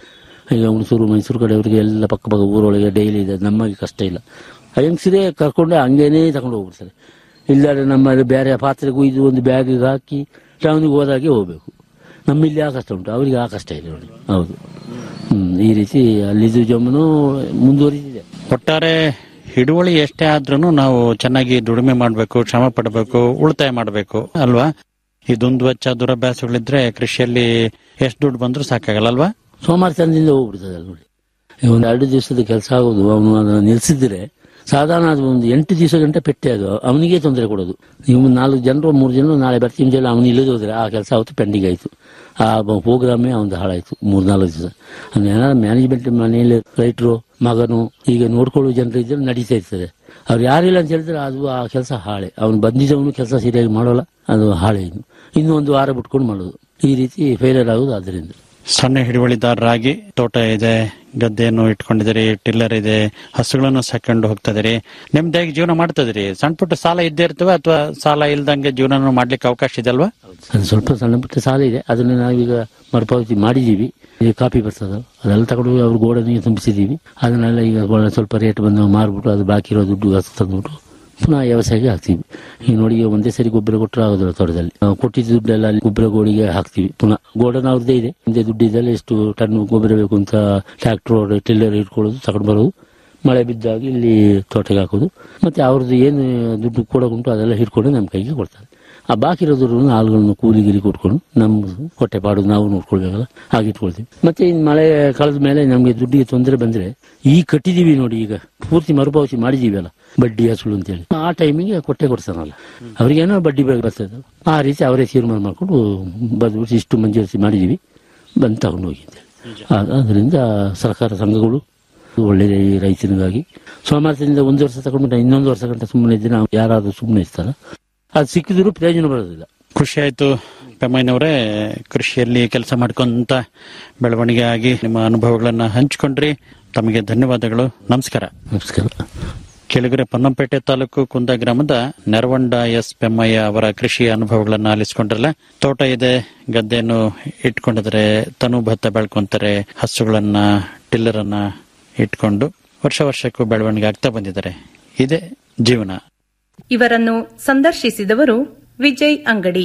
ಈಗ ಹುಣಸೂರು ಮೈಸೂರು ಕಡೆಯವರಿಗೆ ಎಲ್ಲ ಪಕ್ಕ ಪಕ್ಕ ಊರೊಳಗೆ ಡೈಲಿ ಇದೆ ನಮಗೆ ಕಷ್ಟ ಇಲ್ಲ ಹೆಂಗಸರೇ ಕರ್ಕೊಂಡು ಹಂಗೇನೇ ತಗೊಂಡು ಹೋಗ್ಬಿಡ್ತಾರೆ ಇಲ್ಲಾದ್ರೆ ನಮ್ಮಲ್ಲಿ ಬೇರೆ ಪಾತ್ರೆ ಕುಯ್ದು ಒಂದು ಬ್ಯಾಗಿಗೆ ಹಾಕಿ ಟೌನಿಗೆ ಹೋದಾಗೆ ಹೋಗ್ಬೇಕು ನಮ್ಮಲ್ಲಿ ಆ ಕಷ್ಟ ಉಂಟು ಅವರಿಗೆ ಆ ಕಷ್ಟ ಇದೆ ನೋಡಿ ಹೌದು ಹ್ಮ್ ಈ ರೀತಿ ಅಲ್ಲಿದ್ದು ಜಮ್ಮನು ಮುಂದುವರಿದಿದೆ ಒಟ್ಟಾರೆ ಹಿಡುವಳಿ ಎಷ್ಟೇ ಆದ್ರೂ ನಾವು ಚೆನ್ನಾಗಿ ದುಡಿಮೆ ಮಾಡಬೇಕು ಶ್ರಮ ಪಡಬೇಕು ಉಳಿತಾಯ ಮಾಡಬೇಕು ಅಲ್ವಾ ಈ ದುಂದುವೆಚ್ಚ ದುರಭ್ಯಾಸಗಳಿದ್ರೆ ಕೃಷಿಯಲ್ಲಿ ಎಷ್ಟು ದುಡ್ಡು ಬಂದ್ರೂ ಸಾಕಾಗಲ್ಲ ಅಲ್ವಾ ಸೋಮಾರತನದಿಂದ ಹೋಗ್ಬಿಡ್ತದೆ ಅಲ್ಲಿ ನೋಡಿ ಈಗ ಒಂದು ಎರಡು ದಿವಸದ ಕೆಲಸ ಆಗೋದು ಅವನು ಅದನ್ನು ನಿಲ್ಸಿದ್ರೆ ಸಾಧಾರಣ ಅದು ಒಂದು ಎಂಟು ದಿವಸ ಗಂಟೆ ಪೆಟ್ಟೆ ಅದು ಅವನಿಗೆ ತೊಂದರೆ ಕೊಡೋದು ನೀವು ಒಂದು ನಾಲ್ಕು ಜನರು ಮೂರು ಜನರು ನಾಳೆ ಬರ್ತೀನಿ ಅಂತ ಹೇಳಿ ಅವನು ಇಲ್ಲದೆ ಹೋದ್ರೆ ಆ ಕೆಲಸ ಅವತ್ತು ಪೆಂಡಿಂಗ್ ಆಯಿತು ಆ ಪ್ರೋಗ್ರಾಮೇ ಅವನು ಹಾಳಾಯಿತು ಮೂರು ನಾಲ್ಕು ದಿವಸ ಏನಾದ್ರು ಮ್ಯಾನೇಜ್ಮೆಂಟ್ ಮನೆಯಲ್ಲಿ ರೈತರು ಮಗನು ಈಗ ನೋಡ್ಕೊಳ್ಳೋ ಜನರು ಇದ್ರೆ ನಡೀತಾ ಇರ್ತದೆ ಅವ್ರು ಯಾರಿಲ್ಲ ಅಂತ ಹೇಳಿದ್ರೆ ಅದು ಆ ಕೆಲಸ ಹಾಳೆ ಅವನು ಬಂದಿದ್ದವನು ಕೆಲಸ ಸರಿಯಾಗಿ ಮಾಡೋಲ್ಲ ಅದು ಹಾಳೆ ಇನ್ನು ಇನ್ನು ಒಂದು ವಾರ ಬಿಟ್ಕೊಂಡು ಮಾಡೋದು ಈ ರೀತಿ ಫೇಲಿಯರ್ ಆಗೋದು ಅದರಿಂದ ಸಣ್ಣ ಹಿಡುವಳಿದಾರರಾಗಿ ತೋಟ ಇದೆ ಗದ್ದೆಯನ್ನು ಇಟ್ಕೊಂಡಿದ್ದೀರಿ ಟಿಲ್ಲರ್ ಇದೆ ಹಸುಗಳನ್ನು ಸಾಕೊಂಡು ಹೋಗ್ತದಿರಿ ನೆಮ್ಮದಿಯಾಗಿ ಜೀವನ ಮಾಡ್ತದಿರಿ ಸಣ್ಣ ಪುಟ್ಟ ಸಾಲ ಇದ್ದೇ ಇರ್ತವೆ ಅಥವಾ ಸಾಲ ಇಲ್ದಂಗೆ ಜೀವನ ಮಾಡ್ಲಿಕ್ಕೆ ಅವಕಾಶ ಇದೆ ಅಲ್ವಾ ಅದು ಸ್ವಲ್ಪ ಸಣ್ಣ ಪುಟ್ಟ ಸಾಲ ಇದೆ ಅದನ್ನು ನಾವೀಗ ಮರುಪಾವತಿ ಮಾಡಿದ್ದೀವಿ ಈಗ ಕಾಪಿ ಬರ್ತದೆ ಅದೆಲ್ಲ ತಗೊಂಡು ಅವ್ರ ಗೋಡನಿಗೆ ತುಂಬಿಸಿದ್ದೀವಿ ಅದನ್ನೆಲ್ಲ ಈಗ ಒಳ್ಳೆ ಸ್ವಲ್ಪ ರೇಟ್ ಬಂದು ಮಾರ್ಬಿಟ್ಟು ಅದು ಬಾಕಿ ಇರೋ ದುಡ್ಡು ಹಸು ತಂದ್ಬಿಟ್ಟು ಪುನಃ ವ್ಯವಸಾಯಕ್ಕೆ ಹಾಕ್ತೀವಿ ಈಗ ನೋಡಿ ಈಗ ಒಂದೇ ಸರಿ ಗೊಬ್ಬರ ಕೊಟ್ಟರೆ ಆಗೋದಿಲ್ಲ ತೋಟದಲ್ಲಿ ನಾವು ಕೊಟ್ಟಿದ್ದ ದುಡ್ಡೆಲ್ಲ ಅಲ್ಲಿ ಗೊಬ್ಬರ ಗೋಡಿಗೆ ಹಾಕ್ತೀವಿ ಪುನಃ ಗೋಡನ್ ಅವ್ರದ್ದೇ ಇದೆ ಒಂದೇ ದುಡ್ಡಿದ್ದಲ್ಲಿ ಎಷ್ಟು ಟನ್ ಗೊಬ್ಬರ ಬೇಕು ಅಂತ ಟ್ರ್ಯಾಕ್ಟರ್ ಟಿಲ್ಲರ್ ಇಟ್ಕೊಳ್ಳೋದು ತಗೊಂಡು ಬರೋದು ಮಳೆ ಬಿದ್ದಾಗ ಇಲ್ಲಿ ತೋಟಕ್ಕೆ ಹಾಕೋದು ಮತ್ತೆ ಅವ್ರದ್ದು ಏನು ದುಡ್ಡು ಕೊಡೋಗುಂಟು ಅದೆಲ್ಲ ಹಿಡ್ಕೊಂಡು ನಮ್ಮ ಕೈಗೆ ಕೊಡ್ತಾರೆ ಆ ಬಾಕಿ ಇರೋ ದುಡ್ಡನ್ನು ಆಳುಗಳನ್ನು ಕೂಲಿ ಗಿಲಿ ಕೊಟ್ಕೊಂಡು ನಮ್ಮ ಹೊಟ್ಟೆ ಪಾಡು ನಾವು ನೋಡ್ಕೊಳ್ಬೇಕಲ್ಲ ಹಾಗೆ ಇಟ್ಕೊಳ್ತೀವಿ ಮತ್ತೆ ಇನ್ನು ಮಳೆ ಕಳೆದ ಮೇಲೆ ನಮಗೆ ದುಡ್ಡಿಗೆ ತೊಂದರೆ ಬಂದ್ರೆ ಈ ಕಟ್ಟಿದೀವಿ ನೋಡಿ ಈಗ ಪೂರ್ತಿ ಮರುಪಾವತಿ ಮಾಡಿದೀವಿ ಅಲ್ಲ ಬಡ್ಡಿ ಹಸುಳು ಅಂತೇಳಿ ಆ ಟೈಮಿಗೆ ಕೊಟ್ಟೆ ಕೊಡ್ತಾನಲ್ಲ ಅವ್ರಿಗೇನೋ ಬಡ್ಡಿ ಬೇಗ ಬರ್ತದೆ ಆ ರೀತಿ ಅವರೇ ತೀರ್ಮಾನ ಮಾಡ್ಕೊಂಡು ಬಂದ್ಬಿಟ್ಟು ಇಷ್ಟು ಮಂಜೂರಾತಿ ಮಾಡಿದೀವಿ ಬಂದು ತಗೊಂಡು ಹೋಗಿ ಅಂತೇಳಿ ಆ- ಅದರಿಂದ ಸರ್ಕಾರ ಸಂಘಗಳು ಒಳ್ಳೆ ಈ ರೈತನಿಗಾಗಿ ಸೋಮವಾರದಿಂದ ಒಂದು ವರ್ಷ ತಗೊಂಡ್ಬಿಟ್ಟು ಇನ್ನೊಂದು ವರ್ಷ ಗಂಟೆ ಸುಮ್ಮನೆ ಇದ್ರೆ ನಾವು ಯಾರಾದ್ರೂ ಸುಮ್ಮನೆ ಇರ್ತಾರ ಅದು ಸಿಕ್ಕಿದ್ರು ಪ್ರಯೋಜನ ಬರೋದಿಲ್ಲ ಖುಷಿ ಆಯ್ತು ಪೆಮ್ಮಯ್ಯನವರೇ ಕೃಷಿಯಲ್ಲಿ ಕೆಲಸ ಮಾಡ್ಕೊಂತ ಬೆಳವಣಿಗೆ ಆಗಿ ನಿಮ್ಮ ಅನುಭವಗಳನ್ನ ಹಂಚಿಕೊಂಡ್ರಿ ತಮಗೆ ಧನ್ಯವಾದಗಳು ನಮಸ್ಕಾರ ನಮಸ್ಕಾರ ಕೆಳಗರೆ ಪೊನ್ನಂಪೇಟೆ ತಾಲೂಕು ಕುಂದ ಗ್ರಾಮದ ನೆರವಂಡ ಎಸ್ ಪೆಮ್ಮಯ್ಯ ಅವರ ಕೃಷಿ ಅನುಭವಗಳನ್ನ ಆಲಿಸ್ಕೊಂಡ್ರಲ್ಲ ತೋಟ ಇದೆ ಗದ್ದೆಯನ್ನು ಇಟ್ಕೊಂಡಿದ್ರೆ ತನು ಭತ್ತ ಬೆಳ್ಕೊಂತಾರೆ ಹಸುಗಳನ್ನ ಟಿಲ್ಲರ್ ಅನ್ನ ಇಟ್ಕೊಂಡು ವರ್ಷ ವರ್ಷಕ್ಕೂ ಬೆಳವಣಿಗೆ ಆಗ್ತಾ ಬಂದಿದ್ದಾರೆ ಇದೇ ಜೀವನ ಇವರನ್ನು ಸಂದರ್ಶಿಸಿದವರು ವಿಜಯ್ ಅಂಗಡಿ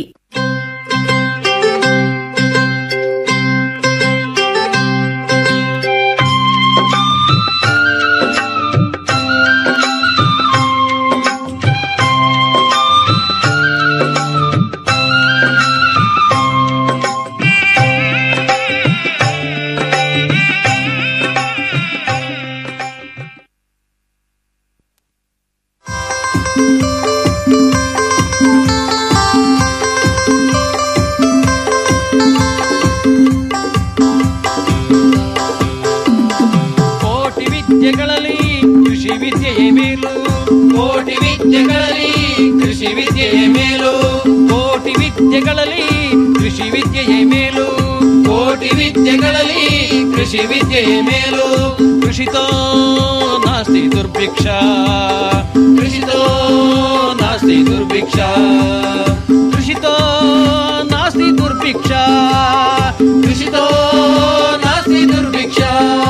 ಕೋಟಿ ವಿದ್ಯೆಗಳಲ್ಲಿ ಕೃಷಿ ವಿದ್ಯೆಯೇ ಮೇಲು ಕೋಟಿ ವಿದ್ಯೆಗಳಲ್ಲಿ ಕೃಷಿ ವಿದ್ಯೆಯೇ ಮೇಲು ಕೋಟಿ ವಿದ್ಯೆಗಳಲ್ಲಿ ಕೃಷಿ ವಿದ್ಯೆಯೇ ಮೇಲು ಕೋಟಿ ವಿದ್ಯೆಗಳಲ್ಲಿ ಕೃಷಿ ವಿದ್ಯೆಯೇ ಮೇಲು ಕೃಷಿತೋ ನಾಸ್ತಿ ದುರ್ಭಿಕ್ಷ ಕೃಷಿತೋ ನಾಸ್ತಿ ದುರ್ಭಿಕ್ಷ ಕೃಷಿತೋ ನಾಸ್ತಿ ದುರ್ಭಿಕ್ಷ ಕೃಷಿತೋ ನಾಸ್ತಿ ದುರ್ಭಿಕ್ಷ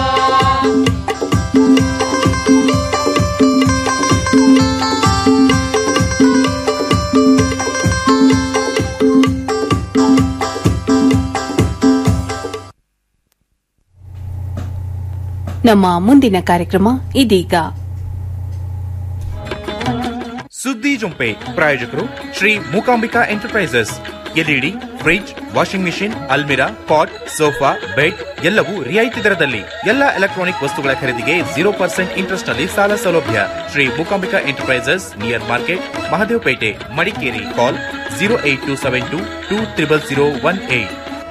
ನಮ್ಮ ಮುಂದಿನ ಕಾರ್ಯಕ್ರಮ ಇದೀಗ ಸುದ್ದಿ ಜೊಂಪೆ ಪ್ರಾಯೋಜಕರು Shri Mookambika enterprises LED fridge washing machine ಅಲ್ಮಿರಾ ಪಾಟ್ ಸೋಫಾ ಬೆಡ್ ಎಲ್ಲವೂ ರಿಯಾಯಿತಿ ದರದಲ್ಲಿ ಎಲ್ಲ ಎಲೆಕ್ಟ್ರಾನಿಕ್ ವಸ್ತುಗಳ ಖರೀದಿಗೆ ಜೀರೋ ಪರ್ಸೆಂಟ್ ಇಂಟ್ರೆಸ್ಟ್ ನಲ್ಲಿ ಸಾಲ ಸೌಲಭ್ಯ Shri Mookambika enterprises near market Mahadevapete Madikeri call zero eight two seven two two triple zero one eight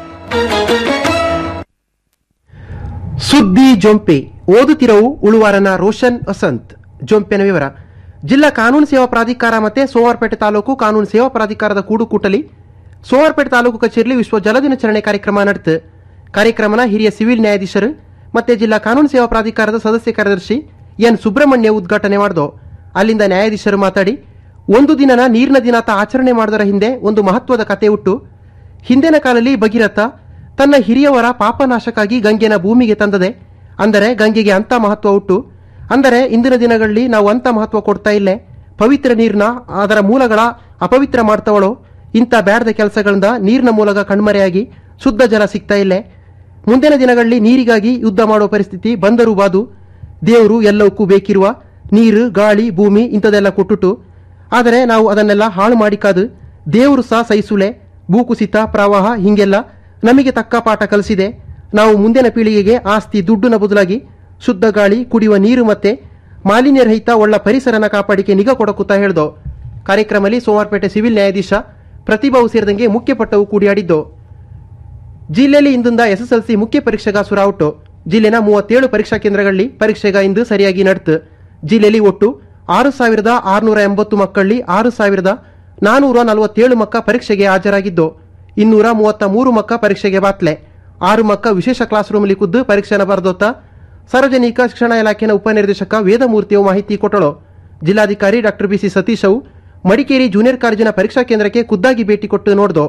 ಸುದ್ದಿ ಜೊಂಪೆ ಓದುತ್ತಿರವು ಉಳುವಾರನ ರೋಷನ್ ವಸಂತ್ ಜೊಂಪೆನ ವಿವರ ಜಿಲ್ಲಾ ಕಾನೂನು ಸೇವಾ ಪ್ರಾಧಿಕಾರ ಮತ್ತೆ ಸೋಮವಾರಪೇಟೆ ತಾಲೂಕು ಕಾನೂನು ಸೇವಾ ಪ್ರಾಧಿಕಾರದ ಕೂಡುಕೂಟಲಿ ಸೋಮವಾರಪೇಟೆ ತಾಲೂಕು ಕಚೇರಿಯಲ್ಲಿ ವಿಶ್ವ ಜಲ ದಿನಾಚರಣೆ ಕಾರ್ಯಕ್ರಮ ನಡೆತು ಕಾರ್ಯಕ್ರಮನ ಹಿರಿಯ ಸಿವಿಲ್ ನ್ಯಾಯಾಧೀಶರು ಮತ್ತೆ ಜಿಲ್ಲಾ ಕಾನೂನು ಸೇವಾ ಪ್ರಾಧಿಕಾರದ ಸದಸ್ಯ ಕಾರ್ಯದರ್ಶಿ ಎನ್ ಸುಬ್ರಹ್ಮಣ್ಯ ಉದ್ಘಾಟನೆ ಮಾಡಿದೋ ಅಲ್ಲಿಂದ ನ್ಯಾಯಾಧೀಶರು ಮಾತಾಡಿ ಒಂದು ದಿನನ ನೀರಿನ ದಿನಾತ ಆಚರಣೆ ಮಾಡೋದರ ಹಿಂದೆ ಒಂದು ಮಹತ್ವದ ಕತೆ ಉಟ್ಟು ಹಿಂದಿನ ಕಾಲದಲ್ಲಿ ಭಗೀರಥ ತನ್ನ ಹಿರಿಯವರ ಪಾಪನಾಶಕ್ಕಾಗಿ ಗಂಗೆನ ಭೂಮಿಗೆ ತಂದದೆ ಅಂದರೆ ಗಂಗೆಗೆ ಅಂತ ಮಹತ್ವ ಉಂಟು ಅಂದರೆ ಇಂದಿನ ದಿನಗಳಲ್ಲಿ ನಾವು ಅಂತ ಮಹತ್ವ ಕೊಡ್ತಾ ಇಲ್ಲೇ ಪವಿತ್ರ ನೀರನ್ನ ಅದರ ಮೂಲಗಳ ಅಪವಿತ್ರ ಮಾಡ್ತವಳೋ ಇಂಥ ಬ್ಯಾಡದ ಕೆಲಸಗಳಿಂದ ನೀರಿನ ಮೂಲಕ ಕಣ್ಮರೆಯಾಗಿ ಶುದ್ಧ ಜಲ ಸಿಗ್ತಾ ಇಲ್ಲೇ ಮುಂದಿನ ದಿನಗಳಲ್ಲಿ ನೀರಿಗಾಗಿ ಯುದ್ಧ ಮಾಡೋ ಪರಿಸ್ಥಿತಿ ಬಂದರೂ ಬಾದು ದೇವರು ಎಲ್ಲವಕ್ಕೂ ಬೇಕಿರುವ ನೀರು ಗಾಳಿ ಭೂಮಿ ಇಂಥದೆಲ್ಲ ಕೊಟ್ಟುಟು ಆದರೆ ನಾವು ಅದನ್ನೆಲ್ಲ ಹಾಳು ಮಾಡಿಕಾದು ದೇವರು ಸಹ ಸಹಿಸುಲೆ ಭೂಕುಸಿತ ಪ್ರವಾಹ ಹಿಂಗೆಲ್ಲ ನಮಗೆ ತಕ್ಕ ಪಾಠ ಕಲಿಸಿದೆ ನಾವು ಮುಂದಿನ ಪೀಳಿಗೆಗೆ ಆಸ್ತಿ ದುಡ್ಡಿನ ಬದಲಾಗಿ ಶುದ್ಧ ಗಾಳಿ ಕುಡಿಯುವ ನೀರು ಮತ್ತೆ ಮಾಲಿನ್ಯರಹಿತ ಒಳ್ಳ ಪರಿಸರನ ಕಾಪಾಡಿಕೆ ನಿಗಾ ಕೊಡಕುತ್ತಾ ಹೇಳ್ದೋ ಕಾರ್ಯಕ್ರಮದಲ್ಲಿ ಸೋಮವಾರಪೇಟೆ ಸಿವಿಲ್ ನ್ಯಾಯಾಧೀಶ ಪ್ರತಿಭಾವು ಸೇರಿದಂಗೆ ಮುಖ್ಯ ಪಟ್ಟವು ಕೂಡಿಯಾಡಿದ್ದು ಜಿಲ್ಲೆಯಲ್ಲಿ ಇಂದಿಂದ ಎಸ್ಎಸ್ಎಲ್ಸಿ ಮುಖ್ಯ ಪರೀಕ್ಷೆಗ ಸುರಾವುಟ್ಟು ಜಿಲ್ಲೆನ ಮೂವತ್ತೇಳು ಪರೀಕ್ಷಾ ಕೇಂದ್ರಗಳಲ್ಲಿ ಪರೀಕ್ಷೆಗ ಇಂದು ಸರಿಯಾಗಿ ನಡೆತು ಜಿಲ್ಲೆಯಲ್ಲಿ ಒಟ್ಟು ಆರು ಸಾವಿರದ ಆರುನೂರ ಎಂಬತ್ತು ಮಕ್ಕಳಲ್ಲಿ ಆರು ಸಾವಿರದ ನಾನೂರ ನಲವತ್ತೇಳು ಮಕ್ಕ ಪರೀಕ್ಷೆಗೆ ಹಾಜರಾಗಿದ್ದು ಇನ್ನೂರ ಮೂವತ್ತ ಮೂರು ಮಕ್ಕ ಪರೀಕ್ಷೆಗೆ ಬಾತ್ಲೆ ಆರು ಮಕ್ಕ ವಿಶೇಷ ಕ್ಲಾಸ್ ರೂಮಲ್ಲಿ ಖುದ್ದು ಪರೀಕ್ಷೆನ ಬರೆದೊತ್ತ ಸಾರ್ವಜನಿಕ ಶಿಕ್ಷಣ ಇಲಾಖೆಯ ಉಪನಿರ್ದೇಶಕ ವೇದಮೂರ್ತಿಯು ಮಾಹಿತಿ ಕೊಟ್ಟಳು ಜಿಲ್ಲಾಧಿಕಾರಿ ಡಾಕ್ಟರ್ ಬಿಸಿ ಸತೀಶವು ಮಡಿಕೇರಿ ಜೂನಿಯರ್ ಕಾಲೇಜಿನ ಪರೀಕ್ಷಾ ಕೇಂದ್ರಕ್ಕೆ ಖುದ್ದಾಗಿ ಭೇಟಿ ಕೊಟ್ಟು ನೋಡ್ದು